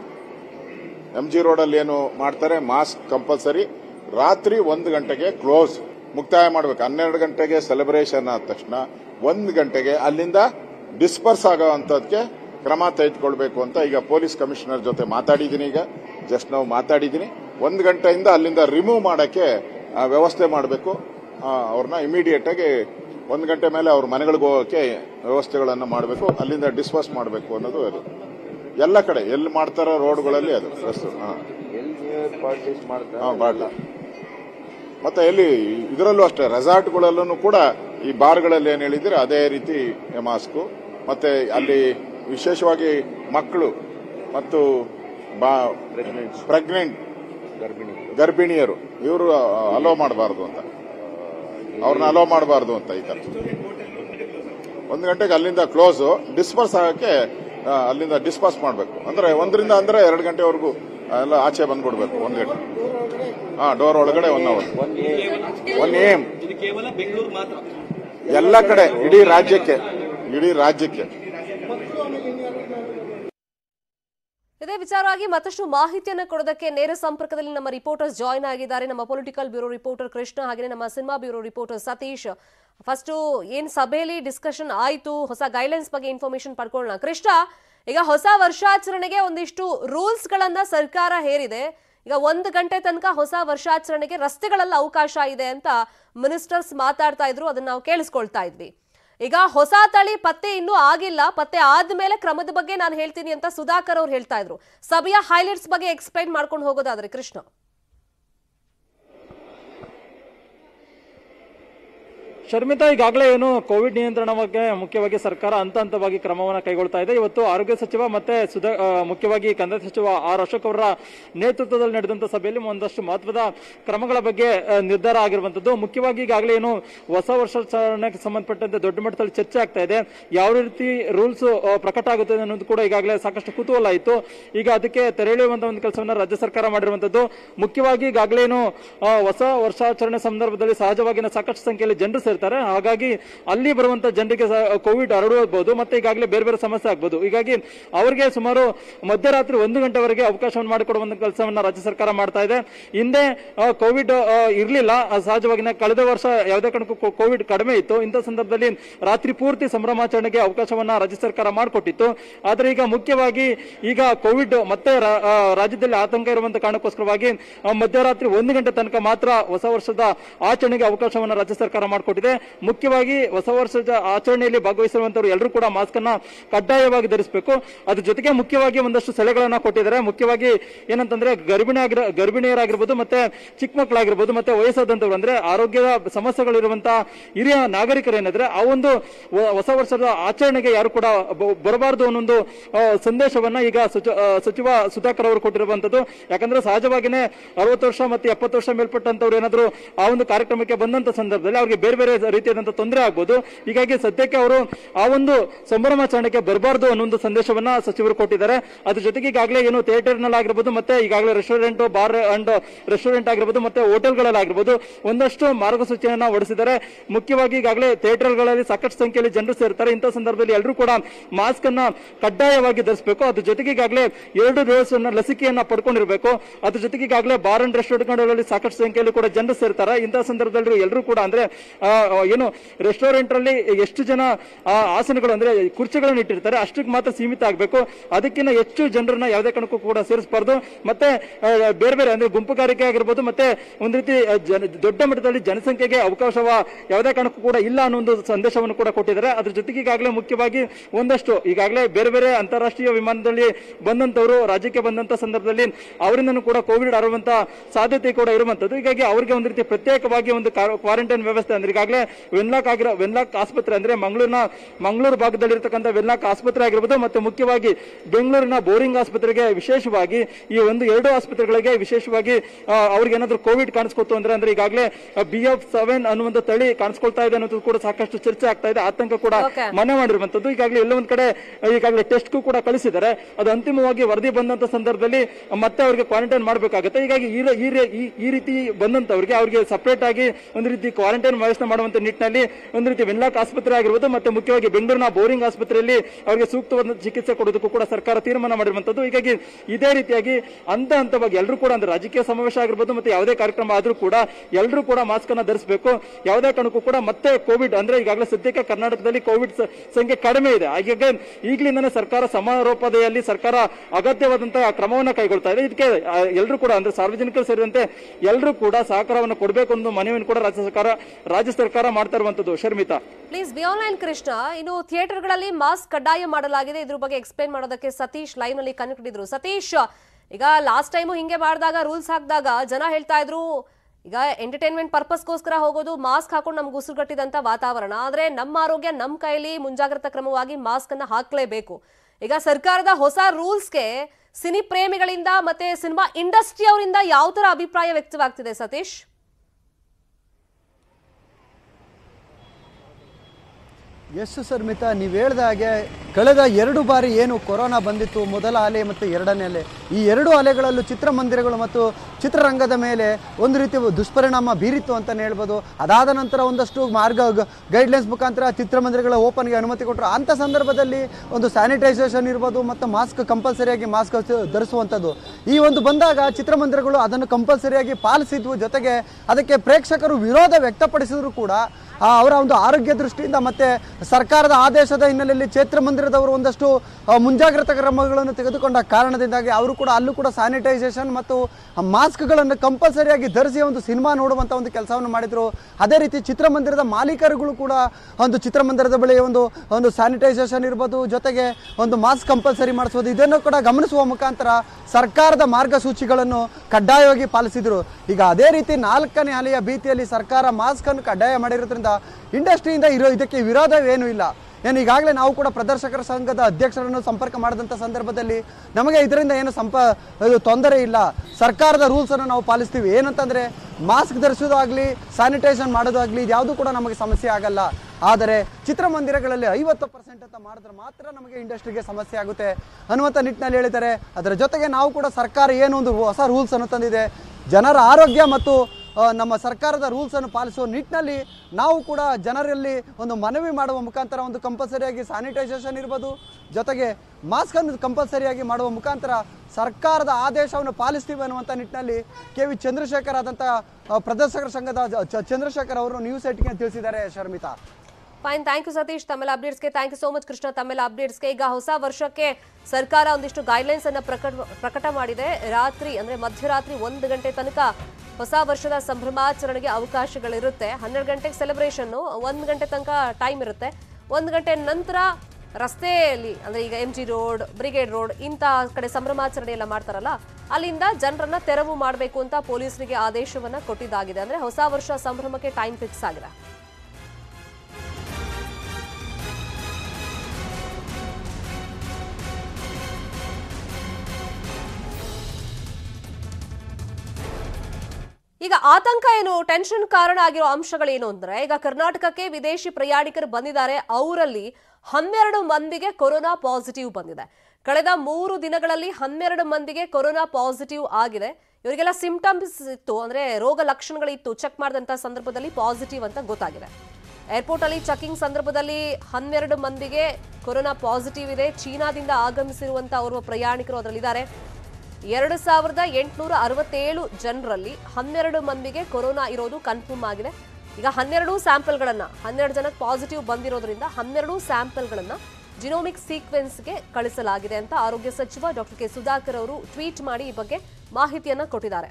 ಎಂ ಜಿ ರೋಡಲ್ಲಿ ಏನು ಮಾಡ್ತಾರೆ ಮಾಸ್ಕ್ ಕಂಪಲ್ಸರಿ ರಾತ್ರಿ ಒಂದು ಗಂಟೆಗೆ ಕ್ಲೋಸ್ ಮುಕ್ತಾಯ ಮಾಡಬೇಕು ಹನ್ನೆರಡು ಗಂಟೆಗೆ ಸೆಲೆಬ್ರೇಷನ್ ಆದ ತಕ್ಷಣ ಒಂದು ಗಂಟೆಗೆ ಅಲ್ಲಿಂದ ಡಿಸ್ಪರ್ಸ್ ಆಗೋ ಅಂಥದ್ಕೆ ಕ್ರಮ ತೆಗೆದುಕೊಳ್ಬೇಕು ಅಂತ ಈಗ ಪೊಲೀಸ್ ಕಮಿಷನರ್ ಜೊತೆ ಮಾತಾಡಿದ್ದೀನಿ ಈಗ ಜಸ್ಟ್ ನಾವು ಮಾತಾಡಿದ್ದೀನಿ ಒಂದು ಗಂಟೆಯಿಂದ ಅಲ್ಲಿಂದ ರಿಮೂವ್ ಮಾಡೋಕ್ಕೆ ಆ, ವ್ಯವಸ್ಥೆ ಮಾಡಬೇಕು ಅವ್ರನ್ನ ಇಮಿಡಿಯೇಟ್ ಆಗಿ ಒಂದು ಗಂಟೆ ಮೇಲೆ ಅವ್ರ ಮನೆಗಳಿಗೆ ಹೋಗೋಕೆ ವ್ಯವಸ್ಥೆಗಳನ್ನು ಮಾಡಬೇಕು ಅಲ್ಲಿಂದ ಡಿಸ್ಪರ್ಸ್ ಮಾಡಬೇಕು ಅನ್ನೋದು ಅದು ಎಲ್ಲ ಕಡೆ ಎಲ್ಲಿ ಮಾಡ್ತಾರೋ ರೋಡ್ಗಳಲ್ಲಿ ಅದು ರಸ್ತೆ ಹಾ. ಎಲ್ಲಿ ನ್ಯೂ ಇಯರ್ ಪಾರ್ಟೀಸ್ ಹಾ, ಮಾಡ್ತಾರೆ ಬಾಡ್ಲ ಮತ್ತೆ ಎಲ್ಲಿ ಇದರಲ್ಲೂ ಅಷ್ಟೇ ರೆಸಾರ್ಟ್ಗಳಲ್ಲೂ ಕೂಡ ಈ ಬಾರ್ಗಳಲ್ಲಿ ಏನ್ ಹೇಳಿದ್ರೆ ಅದೇ ರೀತಿ ಮಾಸ್ಕು ಮತ್ತೆ ಅಲ್ಲಿ ವಿಶೇಷವಾಗಿ ಮಕ್ಕಳು ಮತ್ತು ಪ್ರೆಗ್ನೆಂಟ್ಸ್ ಪ್ರೆಗ್ನೆಂಟ್ ಗರ್ಭಿಣಿ ಗರ್ಭಿಣಿಯರು ಇವರು ಅಲೋ ಮಾಡಬಾರ್ದು ಅಂತ ಅವ್ರನ್ನ ಅಲೋ ಮಾಡಬಾರ್ದು ಅಂತ ಈ ತರ ಒಂದು ಗಂಟೆಗೆ ಅಲ್ಲಿಂದ ಕ್ಲೋಸ್ ಡಿಸ್ಪರ್ಸ್ ಆಗಕ್ಕೆ ಆ, ಅಲ್ಲಿಂದ ಡಿಸ್ಪರ್ಸ್ ಮಾಡಬೇಕು ಅಂದ್ರೆ ಒಂದರಿಂದ ಅಂದ್ರೆ ಎರಡು ಗಂಟೆವರೆಗೂ ಎಲ್ಲ ಆಚೆ ಬಂದ್ಬಿಡ್ಬೇಕು ಒಂದು ಗಂಟೆ ಹಾ ಡೋರ್ ಒಳಗಡೆ one hour one A one A M ಕೇವಲ ಬೆಂಗಳೂರು ಮಾತ್ರ ಎಲ್ಲ ಕಡೆ ಇಡೀ ರಾಜ್ಯಕ್ಕೆ ಇಡೀ ರಾಜ್ಯಕ್ಕೆ ಇದೇ ವಿಚಾರವಾಗಿ ಮತ್ತಷ್ಟು ಮಾಹಿತಿಯನ್ನು ಕೊಡೋದಕ್ಕೆ ನೇರ ಸಂಪರ್ಕದಲ್ಲಿ ನಮ್ಮ ರಿಪೋರ್ಟರ್ಸ್ ಜಾಯ್ನ್ ಆಗಿದ್ದಾರೆ ನಮ್ಮ ಪೊಲಿಟಿಕಲ್ ಬ್ಯೂರೋ ರಿಪೋರ್ಟರ್ ಕೃಷ್ಣ ಹಾಗೆ ನಮ್ಮ cinema bureau reporter Satish first ಏನ್ ಸಭೆಯಲ್ಲಿ ಡಿಸ್ಕಷನ್ ಆಯ್ತು ಹೊಸ ಗೈಡ್ಲೈನ್ಸ್ ಬಗ್ಗೆ ಇನ್ಫಾರ್ಮೇಶನ್ ಪಡ್ಕೊಳ್ಳೋಣ ಕೃಷ್ಣ ಈಗ ಹೊಸ ವರ್ಷಾಚರಣೆಗೆ ಒಂದಿಷ್ಟು ರೂಲ್ಸ್ ಗಳನ್ನ ಸರ್ಕಾರ ಹೇರಿದೆ ಈಗ ಒಂದು ಗಂಟೆ ತನಕ ಹೊಸ ವರ್ಷಾಚರಣೆಗೆ ರಸ್ತೆಗಳಲ್ಲಿ ಅವಕಾಶ ಇದೆ ಅಂತ ಮಿನಿಸ್ಟರ್ಸ್ ಮಾತಾಡ್ತಾ ಇದ್ರು ಅದನ್ನ ನಾವು ಕೇಳಿಸ್ಕೊಳ್ತಾ ಇದ್ವಿ ಈಗ ಹೊಸ ತಳಿ ಪತ್ತೆ ಇನ್ನೂ ಆಗಿಲ್ಲ ಪತ್ತೆ ಆದ್ಮೇಲೆ ಕ್ರಮದ ಬಗ್ಗೆ ನಾನು ಹೇಳ್ತೀನಿ ಅಂತ ಸುಧಾಕರ್ ಅವ್ರು ಹೇಳ್ತಾ ಇದ್ರು ಸಭೆಯ ಹೈಲೈಟ್ಸ್ ಬಗ್ಗೆ ಎಕ್ಸ್ಪ್ಲೈನ್ ಮಾಡ್ಕೊಂಡು ಹೋಗೋದಾದ್ರೆ ಕೃಷ್ಣ ಶರ್ಮಿತಾ ಈಗಾಗಲೇ ಏನು ಕೋವಿಡ್ ನಿಯಂತ್ರಣ ಬಗ್ಗೆ ಮುಖ್ಯವಾಗಿ ಸರ್ಕಾರ ಹಂತ ಹಂತವಾಗಿ ಕ್ರಮವನ್ನು ಕೈಗೊಳ್ತಾ ಇದೆ ಇವತ್ತು ಆರೋಗ್ಯ ಸಚಿವ ಮತ್ತೆ ಸುಧಾ ಆ, ಮುಖ್ಯವಾಗಿ ಕಂದಾಯ ಸಚಿವ ಆರ್ ಅಶೋಕ್ ಅವರ ನೇತೃತ್ವದಲ್ಲಿ ನಡೆದಂತ ಸಭೆಯಲ್ಲಿ ಒಂದಷ್ಟು ಮಹತ್ವದ ಕ್ರಮಗಳ ಬಗ್ಗೆ ಆ, ನಿರ್ಧಾರ ಆಗಿರುವಂತದ್ದು ಮುಖ್ಯವಾಗಿ ಈಗಾಗಲೇ ಏನು ಹೊಸ ವರ್ಷಾಚರಣೆಗೆ ಸಂಬಂಧಪಟ್ಟಂತೆ ದೊಡ್ಡ ಮಟ್ಟದಲ್ಲಿ ಚರ್ಚೆ ಆಗ್ತಾ ಇದೆ ಯಾವ ರೀತಿ ರೂಲ್ಸ್ ಪ್ರಕಟ ಆಗುತ್ತದೆ ಅನ್ನೋದು ಕೂಡ ಈಗಾಗಲೇ ಸಾಕಷ್ಟು ಕುತೂಹಲ ಇತ್ತು ಈಗ ಅದಕ್ಕೆ ತೆರೆ ಎಳೆಯುವಂತ ಒಂದು ಕೆಲಸವನ್ನ ರಾಜ್ಯ ಸರ್ಕಾರ ಮಾಡಿರುವಂತದ್ದು ಮುಖ್ಯವಾಗಿ ಈಗಾಗಲೇ ಏನು ಆ, ಹೊಸ ವರ್ಷಾಚರಣೆ ಸಂದರ್ಭದಲ್ಲಿ ಸಹಜವಾಗಿ ಸಾಕಷ್ಟು ಸಂಖ್ಯೆಯಲ್ಲಿ ಜನರು ಸೇರ್ತಾರೆ ಹಾಗಾಗಿ ಅಲ್ಲಿ ಬರುವಂತ ಜನರಿಗೆ ಸಹ ಕೋವಿಡ್ ಹರಡಬಹುದು ಮತ್ತೆ ಈಗಾಗಲೇ ಬೇರೆ ಬೇರೆ ಸಮಸ್ಯೆ ಆಗ್ಬೋದು ಹೀಗಾಗಿ ಅವರಿಗೆ ಸುಮಾರು ಮಧ್ಯರಾತ್ರಿ ಒಂದು ಗಂಟೆವರೆಗೆ ಅವಕಾಶವನ್ನು ಮಾಡಿಕೊಡುವಂತ ಕೆಲಸವನ್ನ ರಾಜ್ಯ ಸರ್ಕಾರ ಮಾಡ್ತಾ ಇದೆ ಹಿಂದೆ ಆ, ಕೋವಿಡ್ ಆ, ಇರ್ಲಿಲ್ಲ ಆ, ಸಹಜವಾಗಿ ಕಳೆದ ವರ್ಷ ಯಾವುದೇ ಕಾರಣಕ್ಕೂ ಕೋ- ಕೋವಿಡ್ ಕಡಿಮೆ ಇತ್ತು ಇಂಥ ಸಂದರ್ಭದಲ್ಲಿ ರಾತ್ರಿ ಪೂರ್ತಿ ಸಂಭ್ರಮಾಚರಣೆಗೆ ಅವಕಾಶವನ್ನ ರಾಜ್ಯ ಸರ್ಕಾರ ಮಾಡಿಕೊಟ್ಟಿತ್ತು ಆದ್ರೆ ಈಗ ಮುಖ್ಯವಾಗಿ ಈಗ ಕೋವಿಡ್ ಮತ್ತೆ ರಾ- ಆ, ರಾಜ್ಯದಲ್ಲಿ ಆತಂಕ ಇರುವಂತ ಕಾರಣಕ್ಕೋಸ್ಕರವಾಗಿ ಆ, ಮಧ್ಯರಾತ್ರಿ ಒಂದು ಗಂಟೆ ತನಕ ಮಾತ್ರ ಹೊಸ ವರ್ಷದ ಆಚರಣೆಗೆ ಅವಕಾಶವನ್ನ ರಾಜ್ಯ ಸರ್ಕಾರ ಮಾಡಿಕೊಟ್ಟಿದೆ ಮುಖ್ಯವಾಗಿ ಹೊಸ ವರ್ಷದ ಆಚರಣೆಯಲ್ಲಿ ಭಾಗವಹಿಸಿರುವಂತವರು ಎಲ್ಲರೂ ಕೂಡ ಮಾಸ್ಕ್ ಅನ್ನ ಕಡ್ಡಾಯವಾಗಿ ಧರಿಸಬೇಕು ಅದ್ರ ಜೊತೆಗೆ ಮುಖ್ಯವಾಗಿ ಒಂದಷ್ಟು ಸಲಹೆಗಳನ್ನ ಕೊಟ್ಟಿದ್ದಾರೆ ಮುಖ್ಯವಾಗಿ ಏನಂತಂದ್ರೆ ಗರ್ಭಿಣಿ ಆಗಿರ ಗರ್ಭಿಣಿಯರಾಗಿರ್ಬೋದು ಮತ್ತೆ ಚಿಕ್ಕ ಮಕ್ಕಳಾಗಿರ್ಬೋದು ಮತ್ತೆ ವಯಸ್ಸಾದಂತವ್ರು ಅಂದ್ರೆ ಆರೋಗ್ಯದ ಸಮಸ್ಯೆಗಳಿರುವಂತಹ ಹಿರಿಯ ನಾಗರಿಕರು ಏನಾದ್ರೆ ಆ ಒಂದು ವ- ಹೊಸ ವರ್ಷದ ಆಚರಣೆಗೆ ಯಾರು ಕೂಡ ಬ- ಬರಬಾರದು ಅನ್ನೊಂದು ಆ, ಸಂದೇಶವನ್ನ ಈಗ ಸಚಿ- ಆ, ಸಚಿವ ಸುಧಾಕರ್ ಅವರು ಕೊಟ್ಟಿರುವಂತದ್ದು ಯಾಕಂದ್ರೆ ಸಹಜವಾಗಿನೇ ಅರವತ್ತು ವರ್ಷ ಮತ್ತೆ ಎಪ್ಪತ್ತು ವರ್ಷ ಮೇಲ್ಪಟ್ಟಂತವ್ರು ಏನಾದ್ರು ಆ ಒಂದು ಕಾರ್ಯಕ್ರಮಕ್ಕೆ ಬಂದಂತ ಸಂದರ್ಭದಲ್ಲಿ ಅವ್ರಿಗೆ ಬೇರೆ ಬೇರೆ ರೀತಿಯಾದಂತಹ ತೊಂದರೆ ಆಗ್ಬೋದು ಹೀಗಾಗಿ ಸದ್ಯಕ್ಕೆ ಅವರು ಆ ಒಂದು ಸಂಭ್ರಮಾಚರಣೆಗೆ ಬರಬಾರದು ಅನ್ನೋ ಒಂದು ಸಂದೇಶವನ್ನ ಸಚಿವರು ಕೊಟ್ಟಿದ್ದಾರೆ ಅದ್ರ ಜೊತೆಗೆ ಈಗಾಗಲೇ ಏನು ಥಿಯೇಟರ್ ನಲ್ಲಿ ಆಗಿರ್ಬೋದು ಮತ್ತೆ ಈಗಾಗಲೇ ರೆಸ್ಟೋರೆಂಟ್ ಬಾರ್ ಅಂಡ್ ರೆಸ್ಟೋರೆಂಟ್ ಆಗಿರ್ಬೋದು ಮತ್ತೆ ಹೋಟೆಲ್ಗಳಲ್ಲಿ ಆಗಿರ್ಬೋದು ಒಂದಷ್ಟು ಮಾರ್ಗಸೂಚಿಯನ್ನ ಹೊರಡಿಸಿದ್ದಾರೆ ಮುಖ್ಯವಾಗಿ ಈಗಾಗಲೇ ಥಿಯೇಟರ್ಗಳಲ್ಲಿ ಸಾಕಷ್ಟು ಸಂಖ್ಯೆಯಲ್ಲಿ ಜನರು ಸೇರ್ತಾರೆ ಇಂಥ ಸಂದರ್ಭದಲ್ಲಿ ಎಲ್ಲರೂ ಕೂಡ ಮಾಸ್ಕ್ ಅನ್ನ ಕಡ್ಡಾಯವಾಗಿ ಧರಿಸಬೇಕು ಅದ್ರ ಜೊತೆಗೆ ಈಗಾಗಲೇ ಎರಡು ಡೋಸ್ ಲಸಿಕೆಯನ್ನ ಪಡ್ಕೊಂಡಿರ್ಬೇಕು ಅದ್ರ ಜೊತೆಗೆ ಈಗಾಗಲೇ ಬಾರ್ ಅಂಡ್ ರೆಸ್ಟೋರೆಂಟ್ಗಳಲ್ಲಿ ಸಾಕಷ್ಟು ಸಂಖ್ಯೆಯಲ್ಲಿ ಕೂಡ ಜನರು ಸೇರ್ತಾರೆ ಇಂಥ ಸಂದರ್ಭದಲ್ಲಿ ಎಲ್ಲರೂ ಕೂಡ ಅಂದ್ರೆ ಆ, ಏನು ರೆಸ್ಟೋರೆಂಟ್ ಅಲ್ಲಿ ಎಷ್ಟು ಜನ ಆ, ಆಸನಗಳು ಅಂದ್ರೆ ಕುರ್ಚಿಗಳನ್ನು ಇಟ್ಟಿರ್ತಾರೆ ಅಷ್ಟಕ್ಕೆ ಮಾತ್ರ ಸೀಮಿತ ಆಗಬೇಕು ಅದಕ್ಕಿಂತ ಹೆಚ್ಚು ಜನರನ್ನ ಯಾವುದೇ ಕಾರಣಕ್ಕೂ ಕೂಡ ಸೇರಿಸಬಾರ್ದು ಮತ್ತೆ ಆ, ಬೇರೆ ಬೇರೆ ಅಂದ್ರೆ ಗುಂಪುಗಾರಿಕೆ ಆಗಿರ್ಬೋದು ಮತ್ತೆ ಒಂದು ರೀತಿ ಆ, ಜನ- ದೊಡ್ಡ ಮಟ್ಟದಲ್ಲಿ ಜನಸಂಖ್ಯೆಗೆ ಅವಕಾಶವ ಯಾವುದೇ ಕಾರಣಕ್ಕೂ ಕೂಡ ಇಲ್ಲ ಅನ್ನೋ ಒಂದು ಸಂದೇಶವನ್ನು ಕೂಡ ಕೊಟ್ಟಿದ್ದಾರೆ ಅದ್ರ ಜೊತೆಗೆ ಈಗಾಗಲೇ ಮುಖ್ಯವಾಗಿ ಒಂದಷ್ಟು ಈಗಾಗಲೇ ಬೇರೆ ಬೇರೆ ಅಂತಾರಾಷ್ಟ್ರೀಯ ವಿಮಾನದಲ್ಲಿ ಬಂದಂತವರು ರಾಜ್ಯಕ್ಕೆ ಬಂದಂತ ಸಂದರ್ಭದಲ್ಲಿ ಅವರಿಂದನೂ ಕೂಡ ಕೋವಿಡ್ ಹರಡುವಂತ ಸಾಧ್ಯತೆ ಕೂಡ ಇರುವಂತದ್ದು ಹೀಗಾಗಿ ಅವರಿಗೆ ಒಂದು ರೀತಿ ಪ್ರತ್ಯೇಕವಾಗಿ ಒಂದು ಕ್ವಾರಂಟೈನ್ ವ್ಯವಸ್ಥೆ ಅಂದ್ರೆ ಈಗಾಗಲೇ ವೆನ್ಲಾಕ್ ಆಗಿರೋ ವೆನ್ಲಾಕ್ ಆಸ್ಪತ್ರೆ ಅಂದ್ರೆ ಮಂಗಳೂರಿನ ಮಂಗಳೂರು ಭಾಗದಲ್ಲಿರ್ತಕ್ಕಂಥ ವೆನ್ಲಾಕ್ ಆಸ್ಪತ್ರೆ ಆಗಿರ್ಬೋದು ಮತ್ತೆ ಮುಖ್ಯವಾಗಿ ಬೆಂಗಳೂರಿನ ಬೋರಿಂಗ್ ಆಸ್ಪತ್ರೆಗೆ ವಿಶೇಷವಾಗಿ ಈ ಒಂದು ಎರಡು ಆಸ್ಪತ್ರೆಗಳಿಗೆ ವಿಶೇಷವಾಗಿ ಆ, ಅವ್ರಿಗೆ ಏನಾದ್ರು ಕೋವಿಡ್ ಕಾಣಿಸ್ಕೊತು ಅಂದ್ರೆ ಅಂದ್ರೆ ಈಗಾಗಲೇ ಬಿ ಎಫ್ ಸೆವೆನ್ ಅನ್ನುವಂಥ ತಳಿ ಕಾಣಿಸ್ಕೊಳ್ತಾ ಇದೆ ಅನ್ನೋದು ಕೂಡ ಸಾಕಷ್ಟು ಚರ್ಚೆ ಆಗ್ತಾ ಇದೆ ಆತಂಕ ಕೂಡ Okay. ಮನೆ ಮಾಡಿರುವಂತದ್ದು ಈಗಾಗಲೇ ಎಲ್ಲ ಒಂದ್ ಕಡೆ ಈಗಾಗಲೇ ಟೆಸ್ಟ್ಗೂ ಕೂಡ ಕಳಿಸಿದ್ದಾರೆ ಅದು ಅಂತಿಮವಾಗಿ ವರದಿ ಬಂದಂತ ಸಂದರ್ಭದಲ್ಲಿ ಮತ್ತೆ ಅವರಿಗೆ ಕ್ವಾರಂಟೈನ್ ಮಾಡಬೇಕಾಗುತ್ತೆ ಹೀಗಾಗಿ ಈ ರ- ಈ ರೇ- ಈ- ಈ ರೀತಿ ಬಂದಂತವ್ರಿಗೆ ಅವ್ರಿಗೆ ಸಪರೇಟ್ ಆಗಿ ಒಂದು ರೀತಿ ಕ್ವಾರಂಟೈನ್ ವ್ಯವಸ್ಥೆ ಮಾಡುವಂತ ನಿಟ್ಟಿನಲ್ಲಿ ಒಂದು ರೀತಿ ವೆನ್ಲಾಕ್ ಆಸ್ಪತ್ರೆ ಆಗಿರ್ಬೋದು ಮತ್ತೆ ಮುಖ್ಯವಾಗಿ ಬೆಂಗಳೂರಿನ ಬೋರಿಂಗ್ ಆಸ್ಪತ್ರೆಯಲ್ಲಿ ಅವರಿಗೆ ಸೂಕ್ತವಾದ ಚಿಕಿತ್ಸೆ ಕೊಡೋದಕ್ಕೂ ಕೂಡ ಸರ್ಕಾರ ತೀರ್ಮಾನ ಮಾಡಿರುವಂತದ್ದು ಹೀಗಾಗಿ ಇದೇ ರೀತಿಯಾಗಿ ಹಂತ ಹಂತವಾಗಿ ಎಲ್ಲರೂ ಕೂಡ ಅಂದ್ರೆ ರಾಜಕೀಯ ಸಮಾವೇಶ ಆಗಿರ್ಬೋದು ಮತ್ತೆ ಯಾವುದೇ ಕಾರ್ಯಕ್ರಮ ಆದ್ರೂ ಕೂಡ ಎಲ್ಲರೂ ಕೂಡ ಮಾಸ್ಕ್ ಅನ್ನ ಧರಿಸಬೇಕು ಯಾವುದೇ ಕಾರಣಕ್ಕೂ ಕೂಡ ಮತ್ತೆ ಕೋವಿಡ್ ಅಂದ್ರೆ ಈಗಾಗಲೇ ಸದ್ಯಕ್ಕೆ ಕರ್ನಾಟಕದಲ್ಲಿ ಕೋವಿಡ್ ಸ- ಸಂಖ್ಯೆ ಕಡಿಮೆ ಇದೆ ಹಾಗಾಗಿ ಈಗಲಿಂದನೇ ಸರ್ಕಾರ ಸಮಾರೋಪದೆಯಲ್ಲಿ ಸರ್ಕಾರ ಅಗತ್ಯವಾದಂತಹ ಕ್ರಮವನ್ನ ಕೈಗೊಳ್ತಾ ಇದೆ ಇದಕ್ಕೆ ಎಲ್ಲರೂ ಕೂಡ ಅಂದ್ರೆ ಸಾರ್ವಜನಿಕರು ಸೇರಿದಂತೆ ಎಲ್ಲರೂ ಕೂಡ ಸಹಕಾರವನ್ನು ಕೊಡಬೇಕು ಅನ್ನೋ ಮನವಿಯನ್ನು ಕೂಡ ರಾಜ್ಯ ಸರ್ಕಾರ ರಾಜ್ಯ ಸರ್ಕಾರ ಮಾಡ್ತಾ ಇರುವಂತದ್ದು Sharmita please be online Krishna ಇನ್ನು ಥಿಯೇಟರ್ಗಳಲ್ಲಿ ಮಾಸ್ಕ್ ಕಡ್ಡಾಯ ಮಾಡಲಾಗಿದೆ ಇದ್ರ ಬಗ್ಗೆ ಎಕ್ಸ್ಪ್ಲೈನ್ ಮಾಡೋದಕ್ಕೆ ಸತೀಶ್ ಲೈವ್ ನಲ್ಲಿ ಕನೆಕ್ಟ್ ಇದ್ರು ಸತೀಶ್ ಈಗ ಲಾಸ್ಟ್ ಟೈಮು ಹಿಂಗೆ ಮಾಡಿದಾಗ ರೂಲ್ಸ್ ಹಾಕಿದಾಗ ಜನ ಹೇಳ್ತಾ ಇದ್ರು ಈಗ ಎಂಟರ್ಟೈನ್ಮೆಂಟ್ ಪರ್ಪಸ್ಗೋಸ್ಕರ ಹೋಗೋದು ಮಾಸ್ಕ್ ಹಾಕೊಂಡು ನಮ್ಗೆ ಉಸಿರುಗಟ್ಟಿದಂತ ವಾತಾವರಣ ಆದ್ರೆ ನಮ್ಮ ಆರೋಗ್ಯ ನಮ್ಮ ಕೈಲಿ ಮುಂಜಾಗ್ರತಾ ಕ್ರಮವಾಗಿ ಮಾಸ್ಕ್ ಅನ್ನ ಹಾಕ್ಲೇಬೇಕು ಈಗ ಸರ್ಕಾರದ ಹೊಸ ರೂಲ್ಸ್ಗೆ ಸಿನಿ ಪ್ರೇಮಿಗಳಿಂದ ಮತ್ತೆ ಸಿನಿಮಾ ಇಂಡಸ್ಟ್ರಿ ಅವರಿಂದ ಯಾವ ತರ ಅಭಿಪ್ರಾಯ ವ್ಯಕ್ತವಾಗ್ತಿದೆ ಸತೀಶ್ ಎಸ್ ಸರ್ಮಿತಾ ನೀವು ಹೇಳ್ದ ಹಾಗೆ ಕಳೆದ ಎರಡು ಬಾರಿ ಏನು ಕೊರೋನಾ ಬಂದಿತ್ತು ಮೊದಲ ಅಲೆ ಮತ್ತು ಎರಡನೇ ಅಲೆ ಈ ಎರಡು ಅಲೆಗಳಲ್ಲೂ ಚಿತ್ರಮಂದಿರಗಳು ಮತ್ತು ಚಿತ್ರರಂಗದ ಮೇಲೆ ಒಂದು ರೀತಿ ದುಷ್ಪರಿಣಾಮ ಬೀರಿತ್ತು ಅಂತಲೇ ಹೇಳ್ಬೋದು ಅದಾದ ನಂತರ ಒಂದಷ್ಟು ಮಾರ್ಗ ಗೈಡ್ಲೈನ್ಸ್ ಮುಖಾಂತರ ಚಿತ್ರಮಂದಿರಗಳ ಓಪನ್ಗೆ ಅನುಮತಿ ಕೊಟ್ಟರು ಅಂಥ ಸಂದರ್ಭದಲ್ಲಿ ಒಂದು ಸ್ಯಾನಿಟೈಸೇಷನ್ ಇರ್ಬೋದು ಮತ್ತು ಮಾಸ್ಕ್ ಕಂಪಲ್ಸರಿಯಾಗಿ ಮಾಸ್ಕ್ ಧರಿಸುವಂಥದ್ದು ಈ ಒಂದು ಬಂದಾಗ ಚಿತ್ರಮಂದಿರಗಳು ಅದನ್ನು ಕಂಪಲ್ಸರಿಯಾಗಿ ಪಾಲಿಸಿದ್ವು ಜೊತೆಗೆ ಅದಕ್ಕೆ ಪ್ರೇಕ್ಷಕರು ವಿರೋಧ ವ್ಯಕ್ತಪಡಿಸಿದ್ರು ಕೂಡ ಆ, ಅವರ ಒಂದು ಆರೋಗ್ಯ ದೃಷ್ಟಿಯಿಂದ ಮತ್ತೆ ಸರ್ಕಾರದ ಆದೇಶದ ಹಿನ್ನೆಲೆಯಲ್ಲಿ ಚಿತ್ರಮಂದಿರದವರು ಒಂದಷ್ಟು ಆ, ಮುಂಜಾಗ್ರತಾ ಕ್ರಮಗಳನ್ನು ತೆಗೆದುಕೊಂಡ ಕಾರಣದಿಂದಾಗಿ ಅವರು ಕೂಡ ಅಲ್ಲೂ ಕೂಡ ಸ್ಯಾನಿಟೈಸೇಷನ್ ಮತ್ತು ಮಾಸ್ಕ್ಗಳನ್ನು ಕಂಪಲ್ಸರಿಯಾಗಿ ಧರಿಸಿ ಒಂದು ಸಿನಿಮಾ ನೋಡುವಂಥ ಒಂದು ಕೆಲಸವನ್ನು ಮಾಡಿದರು ಅದೇ ರೀತಿ ಚಿತ್ರಮಂದಿರದ ಮಾಲೀಕರುಗಳು ಕೂಡ ಒಂದು ಚಿತ್ರಮಂದಿರದ ಬಳಿ ಒಂದು ಒಂದು ಸ್ಯಾನಿಟೈಸೇಷನ್ ಇರ್ಬೋದು ಜೊತೆಗೆ ಒಂದು ಮಾಸ್ಕ್ ಕಂಪಲ್ಸರಿ ಮಾಡಿಸೋದು ಇದನ್ನು ಕೂಡ ಗಮನಿಸುವ ಮುಖಾಂತರ ಸರ್ಕಾರದ ಮಾರ್ಗಸೂಚಿಗಳನ್ನು ಕಡ್ಡಾಯವಾಗಿ ಪಾಲಿಸಿದರು ಈಗ ಅದೇ ರೀತಿ ನಾಲ್ಕನೇ ಅಲೆಯ ಭೀತಿಯಲ್ಲಿ ಸರ್ಕಾರ ಮಾಸ್ಕ್ ಅನ್ನು ಕಡ್ಡಾಯ ಮಾಡಿರೋದ್ರಿಂದ ಇಂಡಸ್ಟ್ರಿಯಿಂದ ಇರೋ ಇದಕ್ಕೆ ವಿರೋಧವೇನೂ ಇಲ್ಲ ಏನು ಈಗಾಗಲೇ ನಾವು ಕೂಡ ಪ್ರದರ್ಶಕರ ಸಂಘದ ಅಧ್ಯಕ್ಷರನ್ನು ಸಂಪರ್ಕ ಮಾಡಿದಂಥ ಸಂದರ್ಭದಲ್ಲಿ ನಮಗೆ ಇದರಿಂದ ಏನು ಸಂಪ ಇದು ತೊಂದರೆ ಇಲ್ಲ ಸರ್ಕಾರದ ರೂಲ್ಸನ್ನು ನಾವು ಪಾಲಿಸ್ತೀವಿ ಏನಂತಂದರೆ ಮಾಸ್ಕ್ ಧರಿಸೋದಾಗಲಿ ಸ್ಯಾನಿಟೈಸೇಷನ್ ಮಾಡೋದಾಗಲಿ ಇದ್ಯಾವುದೂ ಕೂಡ ನಮಗೆ ಸಮಸ್ಯೆ ಆಗಲ್ಲ ಆದರೆ ಚಿತ್ರಮಂದಿರಗಳಲ್ಲಿ ಐವತ್ತು ಪರ್ಸೆಂಟ್ ಅಂತ ಮಾಡಿದ್ರೆ ಮಾತ್ರ ನಮಗೆ ಇಂಡಸ್ಟ್ರಿಗೆ ಸಮಸ್ಯೆ ಆಗುತ್ತೆ ಅನ್ನುವಂಥ ನಿಟ್ಟಿನಲ್ಲಿ ಹೇಳಿದ್ದಾರೆ ಅದರ ಜೊತೆಗೆ ನಾವು ಕೂಡ ಸರ್ಕಾರ ಏನು ಒಂದು ಹೊಸ ರೂಲ್ಸ್ ಅನ್ನು ತಂದಿದೆ ಜನರ ಆರೋಗ್ಯ ಮತ್ತು ಆ, ನಮ್ಮ ಸರ್ಕಾರದ ರೂಲ್ಸನ್ನು ಪಾಲಿಸುವ ನಿಟ್ಟಿನಲ್ಲಿ ನಾವು ಕೂಡ ಜನರಲ್ಲಿ ಒಂದು ಮನವಿ ಮಾಡುವ ಮುಖಾಂತರ ಒಂದು ಕಂಪಲ್ಸರಿಯಾಗಿ ಸ್ಯಾನಿಟೈಸೇಷನ್ ಇರ್ಬೋದು ಜೊತೆಗೆ ಮಾಸ್ಕನ್ನು ಕಂಪಲ್ಸರಿಯಾಗಿ ಮಾಡುವ ಮುಖಾಂತರ ಸರ್ಕಾರದ ಆದೇಶವನ್ನು ಪಾಲಿಸ್ತೀವಿ ಅನ್ನುವಂಥ ನಿಟ್ಟಿನಲ್ಲಿ ಕೆ ವಿ ಚಂದ್ರಶೇಖರ್ ಆದಂಥ ಆ, ಪ್ರದರ್ಶಕರ ಸಂಘದ ಜ- ಚ- ಚಂದ್ರಶೇಖರ್ ಅವರು ನ್ಯೂಸ್ ಏಟಿಗೆ ತಿಳಿಸಿದ್ದಾರೆ Sharmita fine thank you Satish ತಮ್ಮೆಲ್ಲ ಅಪ್ಡೇಟ್ಸ್ಗೆ thank you so much Krishna ತಮ್ಮೆಲ್ಲ ಅಪ್ಡೇಟ್ಸ್ಗೆ ಈಗ ಹೊಸ ವರ್ಷಕ್ಕೆ ಸರ್ಕಾರ ಒಂದಿಷ್ಟು ಗೈಡ್ಲೈನ್ಸ್ ಅನ್ನ ಪ್ರಕಟ ಪ್ರಕಟ ಮಾಡಿದೆ ರಾತ್ರಿ ಅಂದ್ರೆ ಮಧ್ಯರಾತ್ರಿ ಒಂದು ಗಂಟೆ ತನಕ ಹೊಸ ವರ್ಷದ ಸಂಭ್ರಮಾಚರಣೆಗೆ ಅವಕಾಶಗಳಿರುತ್ತೆ ಹನ್ನೆರಡು ಗಂಟೆಗೆ ಸೆಲೆಬ್ರೇಷನ್ ಒಂದು ಗಂಟೆ ತನಕ ಟೈಮ್ ಇರುತ್ತೆ ಒಂದು ಗಂಟೆ ನಂತರ ರಸ್ತೆಯಲ್ಲಿ ಅಂದ್ರೆ ಈಗ M G road brigade road ಇಂಥ ಕಡೆ ಸಂಭ್ರಮಾಚರಣೆ ಎಲ್ಲ ಮಾಡ್ತಾರಲ್ಲ ಅಲ್ಲಿಂದ ಜನರನ್ನ ತೆರವು ಮಾಡಬೇಕು ಅಂತ ಪೊಲೀಸರಿಗೆ ಆದೇಶವನ್ನ ಕೊಟ್ಟಿದ್ದಾಗಿದೆ ಅಂದ್ರೆ ಹೊಸ ವರ್ಷ ಸಂಭ್ರಮಕ್ಕೆ ಟೈಮ್ ಫಿಕ್ಸ್ ಆಗಿದೆ ಈಗ ಆತಂಕ ಏನು ಟೆನ್ಷನ್ ಕಾರಣ ಆಗಿರೋ ಅಂಶಗಳೇನು ಅಂದ್ರೆ ಈಗ ಕರ್ನಾಟಕಕ್ಕೆ ವಿದೇಶಿ ಪ್ರಯಾಣಿಕರು ಬಂದಿದ್ದಾರೆ ಅವರಲ್ಲಿ ಹನ್ನೆರಡು ಮಂದಿಗೆ ಕೊರೋನಾ ಪಾಸಿಟಿವ್ ಬಂದಿದೆ ಕಳೆದ ಮೂರು ದಿನಗಳಲ್ಲಿ ಹನ್ನೆರಡು ಮಂದಿಗೆ ಕೊರೋನಾ ಪಾಸಿಟಿವ್ ಆಗಿದೆ ಇವರಿಗೆಲ್ಲ ಸಿಂಪ್ಟಮ್ಸ್ ಇತ್ತು ಅಂದ್ರೆ ರೋಗ ಲಕ್ಷಣಗಳಿತ್ತು ಚೆಕ್ ಮಾಡಿದಂತ ಸಂದರ್ಭದಲ್ಲಿ ಪಾಸಿಟಿವ್ ಅಂತ ಗೊತ್ತಾಗಿದೆ ಏರ್ಪೋರ್ಟ್ ಅಲ್ಲಿ ಚೆಕಿಂಗ್ ಸಂದರ್ಭದಲ್ಲಿ ಹನ್ನೆರಡು ಮಂದಿಗೆ ಕೊರೋನಾ ಪಾಸಿಟಿವ್ ಇದೆ ಚೀನಾದಿಂದ ಆಗಮಿಸಿರುವಂತ ಓರ್ವ ಪ್ರಯಾಣಿಕರು ಅದರಲ್ಲಿದ್ದಾರೆ ಎರಡು ಸಾವಿರದ ಎಂಟುನೂರ ಅರವತ್ತೇಳು ಜನರಲ್ಲಿ ಹನ್ನೆರಡು ಮಂದಿಗೆ ಕೊರೋನಾ ಇರೋದು ಕನ್ಫರ್ಮ್ ಆಗಿದೆ ಈಗ ಹನ್ನೆರಡು ಸ್ಯಾಂಪಲ್ಗಳನ್ನ ಹನ್ನೆರಡು ಜನಕ್ಕೆ ಪಾಸಿಟಿವ್ ಬಂದಿರೋದ್ರಿಂದ ಹನ್ನೆರಡು ಸ್ಯಾಂಪಲ್ಗಳನ್ನ ಜಿನೋಮಿಕ್ ಸೀಕ್ವೆನ್ಸ್ಗೆ ಕಳಿಸಲಾಗಿದೆ ಅಂತ ಆರೋಗ್ಯ ಸಚಿವ ಡಾಕ್ಟರ್ ಕೆ ಸುಧಾಕರ್ ಅವರು ಟ್ವೀಟ್ ಮಾಡಿ ಈ ಬಗ್ಗೆ ಮಾಹಿತಿಯನ್ನ ಕೊಟ್ಟಿದ್ದಾರೆ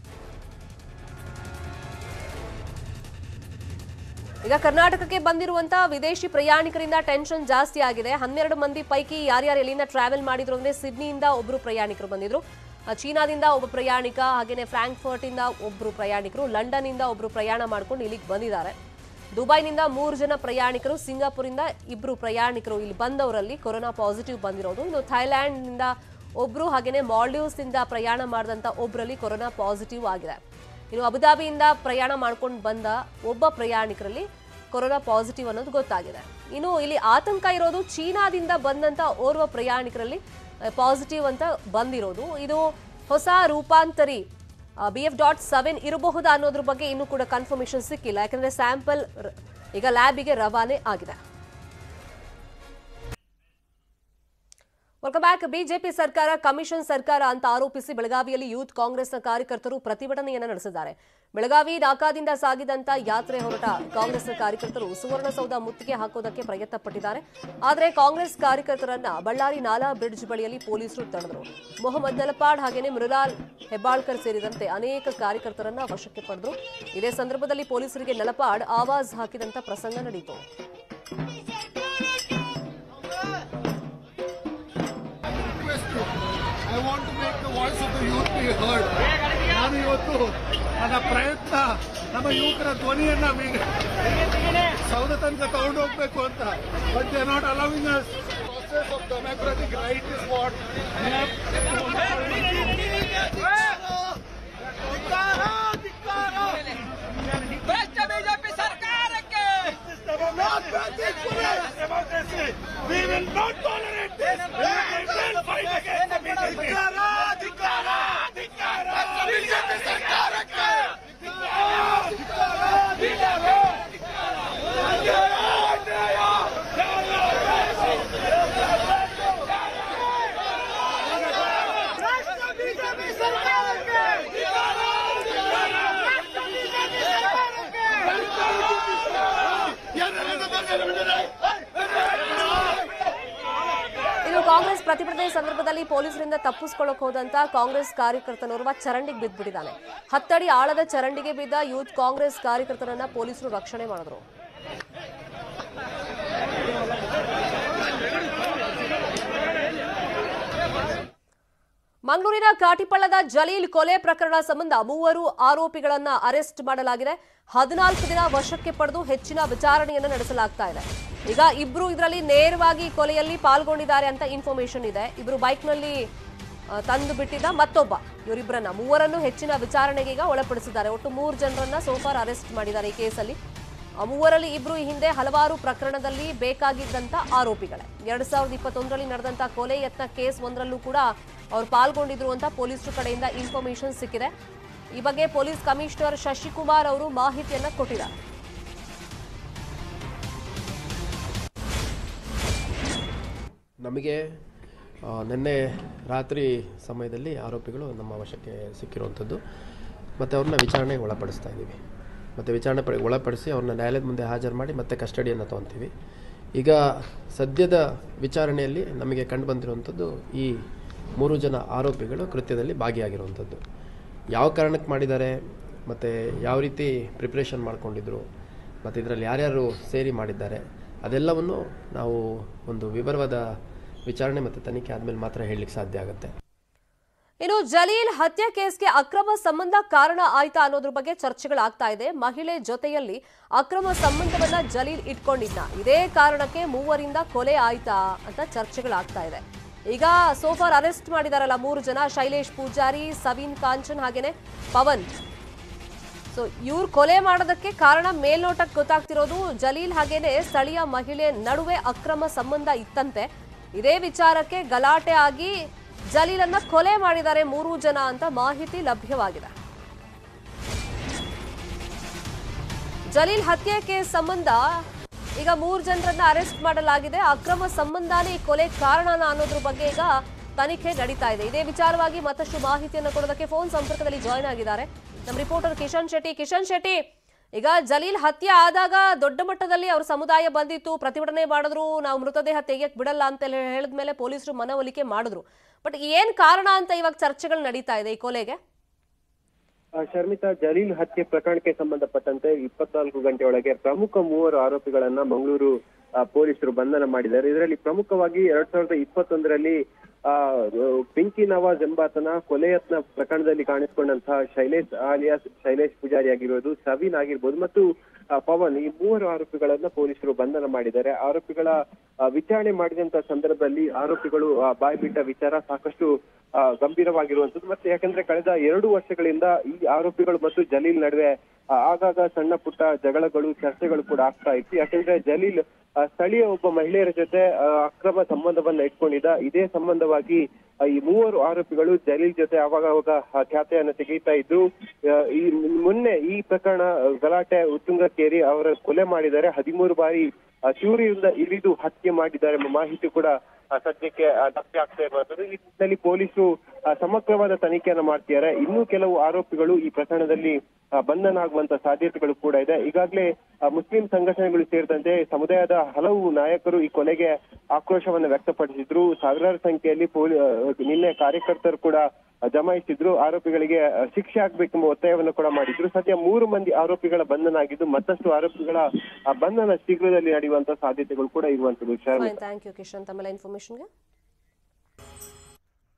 ಈಗ ಕರ್ನಾಟಕಕ್ಕೆ ಬಂದಿರುವಂತ ವಿದೇಶಿ ಪ್ರಯಾಣಿಕರಿಂದ ಟೆನ್ಷನ್ ಜಾಸ್ತಿ ಆಗಿದೆ ಹನ್ನೆರಡು ಮಂದಿ ಪೈಕಿ ಯಾರ್ಯಾರು ಎಲ್ಲಿಂದ ಟ್ರಾವೆಲ್ ಮಾಡಿದ್ರು ಅಂದ್ರೆ ಸಿಡ್ನಿಯಿಂದ ಒಬ್ರು ಪ್ರಯಾಣಿಕರು ಬಂದಿದ್ರು ಆ, ಚೀನಾದಿಂದ ಒಬ್ಬ ಪ್ರಯಾಣಿಕ ಹಾಗೇನೆ ಫ್ರಾಂಕ್ಫರ್ಟ್ ಇಂದ ಒಬ್ರು ಪ್ರಯಾಣಿಕರು ಲಂಡನ್ ಇಂದ ಒಬ್ರು ಪ್ರಯಾಣ ಮಾಡ್ಕೊಂಡು ಇಲ್ಲಿಗೆ ಬಂದಿದ್ದಾರೆ ದುಬೈನಿಂದ ಮೂರು ಜನ ಪ್ರಯಾಣಿಕರು ಸಿಂಗಾಪುರಿಂದ ಇಬ್ರು ಪ್ರಯಾಣಿಕರು ಇಲ್ಲಿ ಬಂದವರಲ್ಲಿ ಕೊರೋನಾ ಪಾಸಿಟಿವ್ ಬಂದಿರೋದು ಇನ್ನು ಥೈಲ್ಯಾಂಡ್ನಿಂದ ಒಬ್ರು ಹಾಗೇನೆ ಮಾಲ್ಡೀವ್ಸ್ ಇಂದ ಪ್ರಯಾಣ ಮಾಡಿದಂತ ಒಬ್ರಲ್ಲಿ ಕೊರೋನಾ ಪಾಸಿಟಿವ್ ಆಗಿದೆ ಇನ್ನು ಅಬುದಾಬಿಯಿಂದ ಪ್ರಯಾಣ ಮಾಡ್ಕೊಂಡು ಬಂದ ಒಬ್ಬ ಪ್ರಯಾಣಿಕರಲ್ಲಿ ಕೊರೋನಾ ಪಾಸಿಟಿವ್ ಅನ್ನೋದು ಗೊತ್ತಾಗಿದೆ ಇನ್ನು ಇಲ್ಲಿ ಆತಂಕ ಇರೋದು ಚೀನಾದಿಂದ ಬಂದಂತ ಓರ್ವ ಪ್ರಯಾಣಿಕರಲ್ಲಿ ಪಾಸಿಟಿವ್ ಅಂತ ಬಂದಿರೋದು ಇದು ಹೊಸ ರೂಪಾಂತರಿ ಬಿ ಎಫ್ ಡಾಟ್ ಸೆವೆನ್ ಇರಬಹುದಾ ಅನ್ನೋದ್ರ ಬಗ್ಗೆ ಇನ್ನೂ ಕೂಡ ಕನ್ಫರ್ಮೇಶನ್ ಸಿಕ್ಕಿಲ್ಲ ಯಾಕಂದ್ರೆ ಸ್ಯಾಂಪಲ್ ಈಗ ಲ್ಯಾಬಿಗೆ ರವಾನೆ ಆಗಿದೆ ವೆಲ್ಕಮ್ ಬ್ಯಾಕ್ ಬಿಜೆಪಿ ಸರ್ಕಾರ ಕಮಿಷನ್ ಸರ್ಕಾರ ಅಂತ ಆರೋಪಿಸಿ ಬೆಳಗಾವಿಯಲ್ಲಿ ಯೂತ್ ಕಾಂಗ್ರೆಸ್ನ ಕಾರ್ಯಕರ್ತರು ಪ್ರತಿಭಟನೆಯನ್ನ ನಡೆಸಿದ್ದಾರೆ ಬೆಳಗಾವಿ ನಾಕಾದಿಂದ ಸಾಗಿದಂತ ಯಾತ್ರೆ ಹೊರಟ ಕಾಂಗ್ರೆಸ್ನ ಕಾರ್ಯಕರ್ತರು ಸುವರ್ಣಸೌಧ ಮುತ್ತಿಗೆ ಹಾಕೋದಕ್ಕೆ ಪ್ರಯತ್ನ ಪಟ್ಟಿದ್ದಾರೆ ಆದರೆ ಕಾಂಗ್ರೆಸ್ ಕಾರ್ಯಕರ್ತರನ್ನ ಬಳ್ಳಾರಿ ನಾಲಾ ಬ್ರಿಡ್ಜ್ ಬಳಿಯಲ್ಲಿ ಪೊಲೀಸರು ತಡೆದರು ಮೊಹಮ್ಮದ್ ನಲಪಾಡ್ ಹಾಗೇನೆ ಮೃಲಾಲ್ ಹೆಬ್ಬಾಳ್ಕರ್ ಸೇರಿದಂತೆ ಅನೇಕ ಕಾರ್ಯಕರ್ತರನ್ನ ವಶಕ್ಕೆ ಪಡೆದರು ಇದೇ ಸಂದರ್ಭದಲ್ಲಿ ಪೊಲೀಸರಿಗೆ ನಲಪಾಡ್ ಆವಾಜ್ ಹಾಕಿದಂತ ಪ್ರಸಂಗ ನಡೆಯಿತು I want to make the voice of the youth be heard ನಾನು ಇವತ್ತು ನನ್ನ ಪ್ರಯತ್ನ ನಮ್ಮ ಯುವಕರ ಧ್ವನಿಯನ್ನ ಮೀರಿ ಸೌದ ತನಕ ತಗೊಂಡು ಹೋಗ್ಬೇಕು ಅಂತ but they not allowing us process of democratic right is what we have ಭ್ರಷ್ಟ ಬಿಜೆಪಿ ಸರ್ಕಾರಕ್ಕೆ not We will not tolerate this. We will fight against the BJP. BJP ಸರ್ಕಾರಕ್ಕೆ ಬಿಜೆಪಿ ಸರ್ಕಾರಕ್ಕೆ ಬಿಜೆಪಿ ಸರ್ಕಾರಕ್ಕೆ ಇನ್ನು ಕಾಂಗ್ರೆಸ್ ಪ್ರತಿಭಟನೆ ಸಂದರ್ಭದಲ್ಲಿ ಪೊಲೀಸರಿಂದ ತಪ್ಪಿಸ್ಕೊಳ್ಳೋಕೆ ಹೋದಂತ ಕಾಂಗ್ರೆಸ್ ಕಾರ್ಯಕರ್ತನೋರ್ವ ಚರಂಡಿಗೆ ಬಿದ್ದುಬಿಟ್ಟಿದ್ದಾನೆ ಹತ್ತಡಿ ಆಳದ ಚರಂಡಿಗೆ ಬಿದ್ದ ಯೂತ್ ಕಾಂಗ್ರೆಸ್ ಕಾರ್ಯಕರ್ತರನ್ನ ಪೊಲೀಸರು ರಕ್ಷಣೆ ಮಾಡಿದ್ರು ಮಂಗಳೂರಿನ ಕಾಟಿಪಳ್ಳದ ಜಲೀಲ್ ಕೊಲೆ ಪ್ರಕರಣ ಸಂಬಂಧ ಮೂವರು ಆರೋಪಿಗಳನ್ನ ಅರೆಸ್ಟ್ ಮಾಡಲಾಗಿದೆ ಹದಿನಾಲ್ಕು ದಿನ ವಶಕ್ಕೆ ಪಡೆದು ಹೆಚ್ಚಿನ ವಿಚಾರಣೆಯನ್ನು ನಡೆಸಲಾಗ್ತಾ ಇದೆ ಈಗ ಇಬ್ರು ಇದರಲ್ಲಿ ನೇರವಾಗಿ ಕೊಲೆಯಲ್ಲಿ ಪಾಲ್ಗೊಂಡಿದ್ದಾರೆ ಅಂತ ಇನ್ಫಾರ್ಮೇಶನ್ ಇದೆ ಇಬ್ರು ಬೈಕ್ನಲ್ಲಿ ಆ, ತಂದು ಬಿಟ್ಟಿದ್ದ ಮತ್ತೊಬ್ಬ ಇವರಿಬ್ಬರನ್ನ ಮೂವರನ್ನು ಹೆಚ್ಚಿನ ವಿಚಾರಣೆಗೆ ಈಗ ಒಳಪಡಿಸಿದ್ದಾರೆ ಒಟ್ಟು ಮೂರು ಜನರನ್ನ ಸೋಫಾರ್ ಅರೆಸ್ಟ್ ಮಾಡಿದ್ದಾರೆ ಈ ಕೇಸಲ್ಲಿ ಆ ಮೂವರಲ್ಲಿ ಇಬ್ರು ಈ ಹಿಂದೆ ಹಲವಾರು ಪ್ರಕರಣದಲ್ಲಿ ಬೇಕಾಗಿದ್ದಂತ ಆರೋಪಿಗಳೇ ಎರಡ್ ಸಾವಿರದ ಇಪ್ಪತ್ತೊಂದರಲ್ಲಿ ನಡೆದಂತ ಕೊಲೆ ಯತ್ನ ಕೇಸ್ ಒಂದರಲ್ಲೂ ಕೂಡ ಅವ್ರು ಪಾಲ್ಗೊಂಡಿದ್ರು ಅಂತ ಪೊಲೀಸರ ಕಡೆಯಿಂದ ಇನ್ಫಾರ್ಮೇಶನ್ ಸಿಕ್ಕಿದೆ ಈ ಬಗ್ಗೆ ಪೊಲೀಸ್ ಕಮಿಷನರ್ ಶಶಿಕುಮಾರ್ ಅವರು ಮಾಹಿತಿಯನ್ನ ಕೊಟ್ಟಿದ್ದಾರೆ ನಮಗೆ ಆ, ನಿನ್ನೆ ರಾತ್ರಿ ಸಮಯದಲ್ಲಿ ಆರೋಪಿಗಳು ನಮ್ಮ ವಶಕ್ಕೆ ಸಿಕ್ಕಿರುವಂಥದ್ದು ಮತ್ತು ಅವ್ರನ್ನ ವಿಚಾರಣೆಗೆ ಒಳಪಡಿಸ್ತಾ ಇದ್ದೀವಿ ಮತ್ತು ವಿಚಾರಣೆ ಪಡಿ ಒಳಪಡಿಸಿ ಅವ್ರನ್ನ ನ್ಯಾಯಾಲಯದ ಮುಂದೆ ಹಾಜರು ಮಾಡಿ ಮತ್ತೆ ಕಸ್ಟಡಿಯನ್ನು ತೊಗೊತೀವಿ ಈಗ ಸದ್ಯದ ವಿಚಾರಣೆಯಲ್ಲಿ ನಮಗೆ ಕಂಡು ಬಂದಿರುವಂಥದ್ದು ಈ ಮೂರು ಜನ ಆರೋಪಿಗಳು ಕೃತ್ಯದಲ್ಲಿ ಭಾಗಿಯಾಗಿರುವಂಥದ್ದು ಯಾವ ಕಾರಣಕ್ಕೆ ಮಾಡಿದ್ದಾರೆ ಮತ್ತು ಯಾವ ರೀತಿ ಪ್ರಿಪ್ರೇಷನ್ ಮಾಡ್ಕೊಂಡಿದ್ರು ಮತ್ತು ಇದರಲ್ಲಿ ಯಾರ್ಯಾರು ಸೇರಿ ಮಾಡಿದ್ದಾರೆ ಅದೆಲ್ಲವನ್ನು ನಾವು ಒಂದು ವಿವರವಾದ ವಿಚಾರಣೆ ಮತ್ತು ತನಿಖೆ ಆದಮೇಲೆ ಮಾತ್ರ ಹೇಳಲಿಕ್ಕೆ ಸಾಧ್ಯ ಆಗುತ್ತೆ ಇನ್ನು ಜಲೀಲ್ ಹತ್ಯೆ ಕೇಸ್ಗೆ ಅಕ್ರಮ ಸಂಬಂಧ ಕಾರಣ ಆಯ್ತಾ ಅನ್ನೋದ್ರ ಬಗ್ಗೆ ಚರ್ಚೆಗಳಾಗ್ತಾ ಇದೆ ಮಹಿಳೆ ಜೊತೆಯಲ್ಲಿ ಅಕ್ರಮ ಸಂಬಂಧವನ್ನ ಜಲೀಲ್ ಇಟ್ಕೊಂಡಿದ್ನ ಇದೇ ಕಾರಣಕ್ಕೆ ಮೂವರಿಂದ ಕೊಲೆ ಆಯ್ತಾ ಅಂತ ಚರ್ಚೆಗಳಾಗ್ತಾ ಇದೆ ಈಗ ಸೋಫಾರ್ ಅರೆಸ್ಟ್ ಮಾಡಿದಾರಲ್ಲ ಮೂರು ಜನ ಶೈಲೇಶ್ ಪೂಜಾರಿ ಸವೀನ್ ಕಾಂಚನ್ ಹಾಗೇನೆ ಪವನ್ ಸೊ ಇವ್ರು ಕೊಲೆ ಮಾಡೋದಕ್ಕೆ ಕಾರಣ ಮೇಲ್ನೋಟಕ್ಕೆ ಗೊತ್ತಾಗ್ತಿರೋದು ಜಲೀಲ್ ಹಾಗೇನೆ ಸ್ಥಳೀಯ ಮಹಿಳೆ ನಡುವೆ ಅಕ್ರಮ ಸಂಬಂಧ ಇತ್ತಂತೆ ಇದೇ ವಿಚಾರಕ್ಕೆ ಗಲಾಟೆ ಆಗಿ ಜಲೀಲನ್ನ ಕೊಲೆ ಮಾಡಿದ್ದಾರೆ ಮೂರು ಜನ ಅಂತ ಮಾಹಿತಿ ಲಭ್ಯವಾಗಿದೆ ಜಲೀಲ್ ಹತ್ಯೆ ಕೇಸ್ ಸಂಬಂಧ ಈಗ ಮೂರು ಜನರನ್ನ ಅರೆಸ್ಟ್ ಮಾಡಲಾಗಿದೆ ಅಕ್ರಮ ಸಂಬಂಧನೇ ಈ ಕೊಲೆ ಕಾರಣನ ಅನ್ನೋದ್ರ ಬಗ್ಗೆ ಈಗ ತನಿಖೆ ನಡೀತಾ ಇದೆ ಇದೇ ವಿಚಾರವಾಗಿ ಮತ್ತಷ್ಟು ಮಾಹಿತಿಯನ್ನು ಕೊಡೋದಕ್ಕೆ ಫೋನ್ ಸಂಪರ್ಕದಲ್ಲಿ ಜಾಯ್ನ್ ಆಗಿದ್ದಾರೆ ನಮ್ಮ ರಿಪೋರ್ಟರ್ ಕಿಶನ್ ಶೆಟ್ಟಿ ಕಿಶನ್ ಶೆಟ್ಟಿ ಈಗ ಜಲೀಲ್ ಹತ್ಯೆ ಆದಾಗ ದೊಡ್ಡ ಮಟ್ಟದಲ್ಲಿ ಅವ್ರ ಸಮುದಾಯ ಬಂದಿತ್ತು ಪ್ರತಿಭಟನೆ ಮಾಡಿದ್ರು ನಾವು ಮೃತದೇಹ ತೆಗಿಯಕ್ ಬಿಡಲ್ಲ ಅಂತ ಹೇಳಿದ್ಮೇಲೆ ಪೊಲೀಸರು ಮನವೊಲಿಕೆ ಮಾಡಿದ್ರು ಬಟ್ ಏನ್ ಕಾರಣ ಅಂತ ಇವಾಗ ಚರ್ಚೆಗಳು ನಡೀತಾ ಇದೆ ಈ ಕೊಲೆಗೆ ಆ, ಶರ್ಮಿತಾ ಜಲೀಲ್ ಹತ್ಯೆ ಪ್ರಕರಣಕ್ಕೆ ಸಂಬಂಧಪಟ್ಟಂತೆ ಇಪ್ಪತ್ನಾಲ್ಕು ಗಂಟೆ ಒಳಗೆ ಪ್ರಮುಖ ಮೂವರು ಆರೋಪಿಗಳನ್ನ ಮಂಗಳೂರು ಆ, ಪೊಲೀಸರು ಬಂಧನ ಮಾಡಿದ್ದಾರೆ ಇದರಲ್ಲಿ ಪ್ರಮುಖವಾಗಿ ಎರಡ್ ಸಾವಿರದ ಇಪ್ಪತ್ತೊಂದರಲ್ಲಿ ಆ ಪಿಂಕಿ ನವಾಜ್ ಎಂಬಾತನ ಕೊಲೆಯತ್ನ ಪ್ರಕರಣದಲ್ಲಿ ಕಾಣಿಸಿಕೊಂಡಂತಹ ಶೈಲೇಶ್ ಆಲಿಯಾಸ್ ಶೈಲೇಶ್ ಪೂಜಾರಿ ಆಗಿರ್ಬೋದು ಸವೀನ್ ಆಗಿರ್ಬೋದು ಮತ್ತು ಆ, ಪವನ್ ಈ ಮೂವರು ಆರೋಪಿಗಳನ್ನ ಪೊಲೀಸರು ಬಂಧನ ಮಾಡಿದ್ದಾರೆ ಆರೋಪಿಗಳ ಆ, ವಿಚಾರಣೆ ಮಾಡಿದಂತ ಸಂದರ್ಭದಲ್ಲಿ ಆರೋಪಿಗಳು ಆ, ಬಾಯ್ಬಿಟ್ಟ ವಿಚಾರ ಸಾಕಷ್ಟು ಆ, ಗಂಭೀರವಾಗಿರುವಂತದ್ದು ಮತ್ತೆ ಯಾಕಂದ್ರೆ ಕಳೆದ ಎರಡು ವರ್ಷಗಳಿಂದ ಈ ಆರೋಪಿಗಳು ಮತ್ತು ಜಲೀಲ್ ನಡುವೆ ಆ, ಆಗಾಗ ಸಣ್ಣ ಪುಟ್ಟ ಜಗಳಗಳು ಚರ್ಚೆಗಳು ಕೂಡ ಆಗ್ತಾ ಇತ್ತು ಯಾಕಂದ್ರೆ ಜಲೀಲ್ ಆ, ಸ್ಥಳೀಯ ಒಬ್ಬ ಮಹಿಳೆಯರ ಜೊತೆ ಆ, ಅಕ್ರಮ ಸಂಬಂಧವನ್ನ ಇಟ್ಕೊಂಡಿದ್ದ ಇದೇ ಸಂಬಂಧವಾಗಿ ಆ, ಈ ಮೂವರು ಆರೋಪಿಗಳು ಜಲೀಲ್ ಜೊತೆ ಅವಾಗ ಅವಾಗ ಆ, ಖ್ಯಾತೆಯನ್ನ ತೆಗೀತಾ ಇದ್ರು ಆ, ಈ ಮೊನ್ನೆ ಈ ಪ್ರಕರಣ ಆ, ಗಲಾಟೆ ಉತ್ತುಂಗಕ್ಕೇರಿ ಅವರ ಕೊಲೆ ಮಾಡಿದ್ದಾರೆ ಹದಿಮೂರು ಬಾರಿ ಆ, ಚೂರಿಯಿಂದ ಇಳಿದು ಹತ್ಯೆ ಮಾಡಿದ್ದಾರೆ ಎಂಬ ಮಾಹಿತಿ ಕೂಡ ಆ, ಸದ್ಯಕ್ಕೆ ಆ, ಲಭ್ಯ ಆಗ್ತಾ ಇರುವಂತದ್ದು ಈ ನಿಟ್ಟಿನಲ್ಲಿ ಪೊಲೀಸರು ಆ, ಸಮಗ್ರವಾದ ತನಿಖೆಯನ್ನ ಮಾಡ್ತಿದ್ದಾರೆ ಇನ್ನೂ ಕೆಲವು ಆರೋಪಿಗಳು ಈ ಪ್ರಕರಣದಲ್ಲಿ ಆ, ಬಂಧನ ಆಗುವಂತ ಸಾಧ್ಯತೆಗಳು ಕೂಡ ಇದೆ ಈಗಾಗಲೇ ಆ, ಮುಸ್ಲಿಂ ಸಂಘಟನೆಗಳು ಸೇರಿದಂತೆ ಸಮುದಾಯದ ಹಲವು ನಾಯಕರು ಈ ಕೊಲೆಗೆ ಆಕ್ರೋಶವನ್ನ ವ್ಯಕ್ತಪಡಿಸಿದ್ರು ಸಾವಿರಾರು ಸಂಖ್ಯೆಯಲ್ಲಿ ಪೊಲೀ ಆ, ನಿನ್ನೆ ಕಾರ್ಯಕರ್ತರು ಕೂಡ ಆ, ಜಮಾಯಿಸಿದ್ರು ಆರೋಪಿಗಳಿಗೆ ಆ, ಶಿಕ್ಷೆ ಆಗ್ಬೇಕೆಂಬ ಒತ್ತಾಯವನ್ನು ಕೂಡ ಮಾಡಿದ್ರು ಸದ್ಯ ಮೂರು ಮಂದಿ ಆರೋಪಿಗಳ ಬಂಧನ ಆಗಿದ್ದು ಮತ್ತಷ್ಟು ಆರೋಪಿಗಳ ಆ, ಬಂಧನ ಶೀಘ್ರದಲ್ಲಿ ನಡೆಯುವಂತ ಸಾಧ್ಯತೆಗಳು ಕೂಡ ಇರುವಂತದ್ದು ಶರ್ಮಿತಾ ಥ್ಯಾಂಕ್ ಯು ಕಿಶನ್ ತಮ್ಮೆಲ್ಲ ಇನ್ಫಾರ್ಮೇಶನ್ಗೆ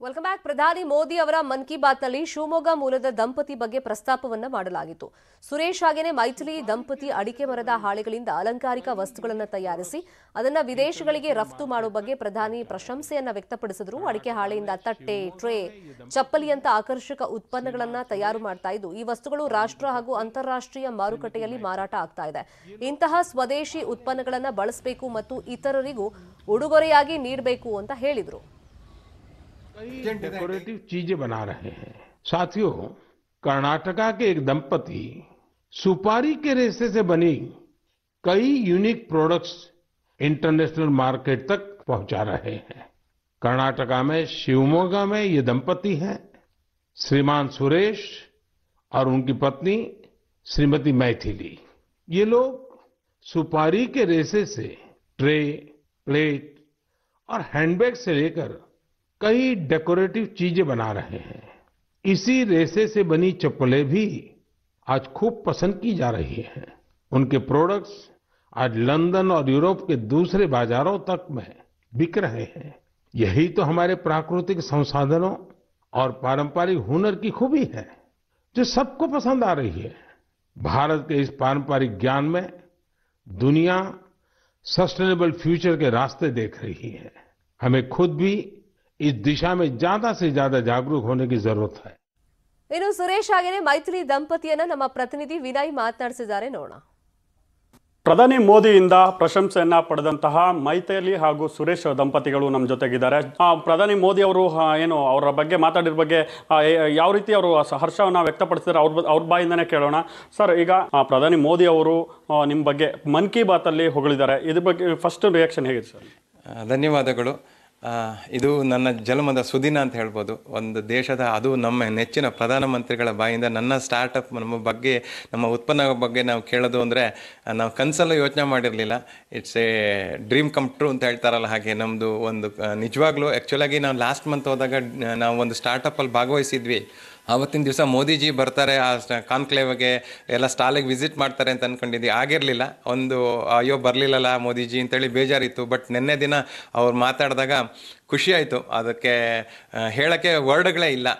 ವೆಲ್ಕಮ್ ಬ್ಯಾಕ್ ಪ್ರಧಾನಿ ಮೋದಿ ಅವರ ಮನ್ ಕಿ ಬಾತ್ನಲ್ಲಿ ಶಿವಮೊಗ್ಗ ಮೂಲದ ದಂಪತಿ ಬಗ್ಗೆ ಪ್ರಸ್ತಾಪವನ್ನ ಮಾಡಲಾಗಿತ್ತು ಸುರೇಶ್ ಹಾಗೇನೆ ಮೈಥಿಲಿ ದಂಪತಿ ಅಡಿಕೆ ಮರದ ಹಾಳೆಗಳಿಂದ ಅಲಂಕಾರಿಕ ವಸ್ತುಗಳನ್ನು ತಯಾರಿಸಿ ಅದನ್ನ ವಿದೇಶಗಳಿಗೆ ರಫ್ತು ಮಾಡುವ ಬಗ್ಗೆ ಪ್ರಧಾನಿ ಪ್ರಶಂಸೆಯನ್ನ ವ್ಯಕ್ತಪಡಿಸಿದ್ರು ಅಡಿಕೆ ಹಾಳೆಯಿಂದ ತಟ್ಟೆ ಟ್ರೇ ಚಪ್ಪಲಿಯಂತ ಆಕರ್ಷಕ ಉತ್ಪನ್ನಗಳನ್ನ ತಯಾರು ಮಾಡ್ತಾ ಇದ್ದು ಈ ವಸ್ತುಗಳು ರಾಷ್ಟ್ರ ಹಾಗೂ ಅಂತಾರಾಷ್ಟ್ರೀಯ ಮಾರುಕಟ್ಟೆಯಲ್ಲಿ ಮಾರಾಟ ಆಗ್ತಾ ಇದೆ ಇಂತಹ ಸ್ವದೇಶಿ ಉತ್ಪನ್ನಗಳನ್ನ ಬಳಸಬೇಕು ಮತ್ತು ಇತರರಿಗೂ ಉಡುಗೊರೆಯಾಗಿ ನೀಡಬೇಕು ಅಂತ ಹೇಳಿದ್ರು कई डेकोरेटिव चीजें बना रहे हैं साथियों कर्नाटका के एक दंपति सुपारी के रेशे से बनी कई यूनिक प्रोडक्ट्स इंटरनेशनल मार्केट तक पहुंचा रहे हैं कर्नाटका में शिवमोगा में ये दंपति हैं श्रीमान सुरेश और उनकी पत्नी श्रीमती मैथिली ये लोग सुपारी के रेशे से ट्रे प्लेट और हैंडबैग से लेकर कई डेकोरेटिव चीजें बना रहे हैं इसी रेशे से बनी चप्पलें भी आज खूब पसंद की जा रही हैं उनके प्रोडक्ट्स आज लंदन और यूरोप के दूसरे बाजारों तक में बिक रहे हैं यही तो हमारे प्राकृतिक संसाधनों और पारंपरिक हुनर की खूबी है जो सबको पसंद आ रही है भारत के इस पारंपरिक ज्ञान में दुनिया सस्टेनेबल फ्यूचर के रास्ते देख रही है हमें खुद भी इस दिशा में ज्यादा से ज्यादा जागरूक होने की जरूरत है ಇನ್ನು ಸುರೇಶ್ ಹಾಗೇನೆ ಮೈಥಿಲಿ ದಂಪತಿಯನ್ನ ನಮ್ಮ ಪ್ರತಿನಿಧಿ ವಿನಯ್ ಮಾತನಾಡಿಸಿದ್ದಾರೆ ನೋಡೋಣ ಪ್ರಧಾನಿ ಮೋದಿಯಿಂದ ಪ್ರಶಂಸೆಯನ್ನ ಪಡೆದಂತಹ ಮೈಥಿಲಿ ಹಾಗೂ ಸುರೇಶ್ ದಂಪತಿಗಳು ನಮ್ಮ ಜೊತೆಗಿದ್ದಾರೆ ಆ, ಪ್ರಧಾನಿ ಮೋದಿ ಅವರು ಆ, ಏನು ಅವರ ಬಗ್ಗೆ ಮಾತಾಡಿದ ಬಗ್ಗೆ ಆ, ಏ- ಯಾವ ರೀತಿ ಅವರು ಸ- ಹರ್ಷವನ್ನ ವ್ಯಕ್ತಪಡಿಸಿದ್ದಾರೆ ಅವ್ರ ಬ- ಅವ್ರ ಬಾಯಿಂದನೇ ಕೇಳೋಣ ಸರ್ ಈಗ ಆ, ಪ್ರಧಾನಿ ಮೋದಿ ಅವರು ಆ, ನಿಮ್ಮ ಬಗ್ಗೆ ಮನ್ ಕಿ ಬಾತಲ್ಲಿ ಹೊಗಳಿದ್ದಾರೆ ಇದ್ರ ಬಗ್ಗೆ ಫಸ್ಟ್ ರಿಯಾಕ್ಷನ್ ಹೇಗಿದೆ ಸರ್ ಆ, ಧನ್ಯವಾದಗಳು ಆ, ಇದು ನನ್ನ ಜನ್ಮದ ಸುದಿನ ಅಂತ ಹೇಳ್ಬೋದು ಒಂದು ದೇಶದ ಅದು ನಮ್ಮ ನೆಚ್ಚಿನ ಪ್ರಧಾನಮಂತ್ರಿಗಳ ಬಾಯಿಂದ ನನ್ನ ಸ್ಟಾರ್ಟಪ್ ನಮ್ಮ ಬಗ್ಗೆ ನಮ್ಮ ಉತ್ಪನ್ನ ಬಗ್ಗೆ ನಾವು ಕೇಳೋದು ಅಂದರೆ ನಾವು ಕನಸಲ್ಲೂ ಯೋಚನೆ ಮಾಡಿರಲಿಲ್ಲ it's a dream come true ಅಂತ ಹೇಳ್ತಾರಲ್ಲ ಹಾಗೆ ನಮ್ಮದು ಒಂದು ಆ, ನಿಜವಾಗ್ಲೂ ಆ್ಯಕ್ಚುಲಾಗಿ ನಾವು ಲಾಸ್ಟ್ ಮಂತ್ ಹೋದಾಗ ಆ, ನಾವು ಒಂದು ಸ್ಟಾರ್ಟಪ್ಪಲ್ಲಿ ಭಾಗವಹಿಸಿದ್ವಿ ಆವತ್ತಿನ ದಿವಸ ಮೋದಿಜಿ ಬರ್ತಾರೆ ಆ ಕಾನ್ಕ್ಲೇವ್ಗೆ ಎಲ್ಲ ಸ್ಟಾಲಿಗೆ ವಿಸಿಟ್ ಮಾಡ್ತಾರೆ ಅಂತ ಅನ್ಕೊಂಡಿದ್ವಿ ಆಗಿರಲಿಲ್ಲ ಒಂದು ಅಯ್ಯೋ ಬರಲಿಲ್ಲಲ್ಲ ಮೋದಿಜಿ ಅಂತೇಳಿ ಬೇಜಾರಿತ್ತು ಬಟ್ ನಿನ್ನೆ ದಿನ ಅವ್ರು ಮಾತಾಡಿದಾಗ ಖುಷಿ ಆಯಿತು ಅದಕ್ಕೆ ಆ, ಹೇಳಕ್ಕೆ ವರ್ಡ್ಗಳೇ ಇಲ್ಲ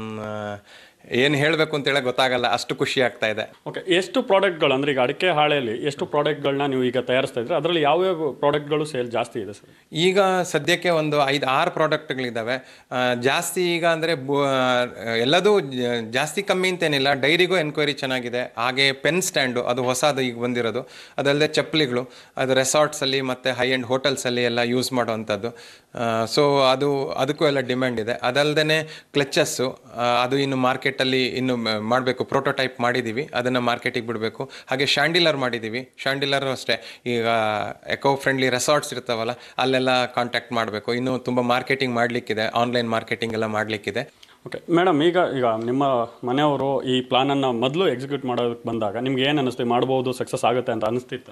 ಏನು ಹೇಳಬೇಕು ಅಂತೇಳಿ ಗೊತ್ತಾಗಲ್ಲ ಅಷ್ಟು ಖುಷಿ ಆಗ್ತಾ ಇದೆ ಓಕೆ ಎಷ್ಟು ಪ್ರಾಡಕ್ಟ್ಗಳು ಅಂದ್ರೆ ಈಗ ಅಡಿಕೆ ಹಾಳೆಯಲ್ಲಿ ಎಷ್ಟು ಪ್ರಾಡಕ್ಟ್ಗಳನ್ನ ನೀವು ಈಗ ತಯಾರಿಸ್ತಾ ಇದ್ರೆ ಅದರಲ್ಲಿ ಯಾವ್ಯಾವ ಪ್ರಾಡಕ್ಟ್ಗಳು ಸೇಲ್ ಜಾಸ್ತಿ ಇದೆ ಸರ್ ಈಗ ಸದ್ಯಕ್ಕೆ ಒಂದು ಐದು ಆರು ಪ್ರಾಡಕ್ಟ್ಗಳಿದ್ದಾವೆ ಆ, ಜಾಸ್ತಿ ಈಗ ಅಂದರೆ ಎಲ್ಲದೂ ಜ- ಜಾಸ್ತಿ ಕಮ್ಮಿ ಅಂತೇನಿಲ್ಲ ಡೈರಿಗೂ ಎನ್ಕ್ವೈರಿ ಚೆನ್ನಾಗಿದೆ ಹಾಗೆ ಪೆನ್ ಸ್ಟ್ಯಾಂಡು ಅದು ಹೊಸದು ಈಗ ಬಂದಿರೋದು ಅದಲ್ಲದೆ ಚಪ್ಪಲಿಗಳು ಅದು ರೆಸಾರ್ಟ್ಸಲ್ಲಿ ಮತ್ತು ಹೈ ಎಂಡ್ ಹೋಟೆಲ್ಸಲ್ಲಿ ಎಲ್ಲ ಯೂಸ್ ಮಾಡುವಂಥದ್ದು ಸೊ ಅದು ಅದಕ್ಕೂ ಎಲ್ಲ ಡಿಮ್ಯಾಂಡ್ ಇದೆ ಅದಲ್ಲದೆ ಕ್ಲಚಸ್ಸು ಅದು ಇನ್ನು ಮಾರ್ಕೆಟಲ್ಲಿ ಇನ್ನು ಮಾಡಬೇಕು ಪ್ರೋಟೋಟೈಪ್ ಮಾಡಿದ್ದೀವಿ ಅದನ್ನು ಮಾರ್ಕೆಟಿಗೆ ಬಿಡಬೇಕು ಹಾಗೆ ಶಾಂಡಿಲರ್ ಮಾಡಿದ್ದೀವಿ ಶಾಂಡಿಲರ್ ಅಷ್ಟೇ ಈಗ ಎಕೋ ಫ್ರೆಂಡ್ಲಿ ರೆಸಾರ್ಟ್ಸ್ ಇರ್ತಾವಲ್ಲ ಅಲ್ಲೆಲ್ಲ ಕಾಂಟ್ಯಾಕ್ಟ್ ಮಾಡಬೇಕು ಇನ್ನು ತುಂಬ ಮಾರ್ಕೆಟಿಂಗ್ ಮಾಡಲಿಕ್ಕಿದೆ ಆನ್ಲೈನ್ ಮಾರ್ಕೆಟಿಂಗ್ ಎಲ್ಲ ಮಾಡಲಿಕ್ಕಿದೆ ಓಕೆ ಮೇಡಮ್ ಈಗ ಈಗ ನಿಮ್ಮ ಮನೆಯವರು ಈ ಪ್ಲಾನನ್ನು ಮೊದಲು ಎಕ್ಸಿಕ್ಯೂಟ್ ಮಾಡೋದಕ್ಕೆ ಬಂದಾಗ ನಿಮ್ಗೆ ಏನು ಅನಿಸ್ತು ಮಾಡ್ಬೋದು ಸಕ್ಸಸ್ ಆಗುತ್ತೆ ಅಂತ ಅನಿಸ್ತಿತ್ತು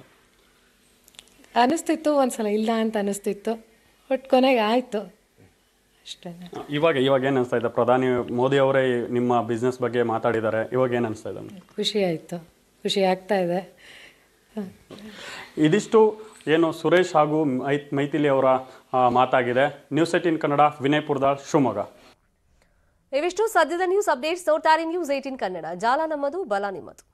ಅನಿಸ್ತಿತ್ತು ಒಂದ್ಸಲ ಇಲ್ಲ ಅಂತ ಅನಿಸ್ತಿತ್ತು ಬಟ್ ಕೊನೆಗೆ ಆಯಿತು ಅಷ್ಟೇ ಇವಾಗ ಇವಾಗ ಏನು ಅನಿಸ್ತಾ ಇದೆ ಪ್ರಧಾನಿ ಮೋದಿ ಅವರೇ ನಿಮ್ಮ ಬಿಸ್ನೆಸ್ ಬಗ್ಗೆ ಮಾತಾಡಿದ್ದಾರೆ ಇವಾಗ ಏನು ಅನಿಸ್ತಾ ಇದೆ ಖುಷಿ ಆಯಿತು ಖುಷಿ ಆಗ್ತಾ ಇದೆ ಇದಿಷ್ಟು ಏನು ಸುರೇಶ್ ಹಾಗೂ ಮೈ ಮೈಥಿಲಿ ಅವರ ಆ, ಮಾತಾಗಿದೆ ನ್ಯೂಸ್ ಏಟಿನ್ ಕನ್ನಡ ವಿನಯ್ ಪುರ್ದಾಳ್ ಶಿವಮೊಗ್ಗ ಇವಿಷ್ಟು ಸದ್ಯದ ನ್ಯೂಸ್ ಅಪ್ಡೇಟ್ಸ್ ನೋಡ್ತಾರೆ ನ್ಯೂಸ್ ಏಟಿನ್ ಕನ್ನಡ ಜಾಲ ನಮ್ಮದು ಬಲ ನಿಮ್ಮದು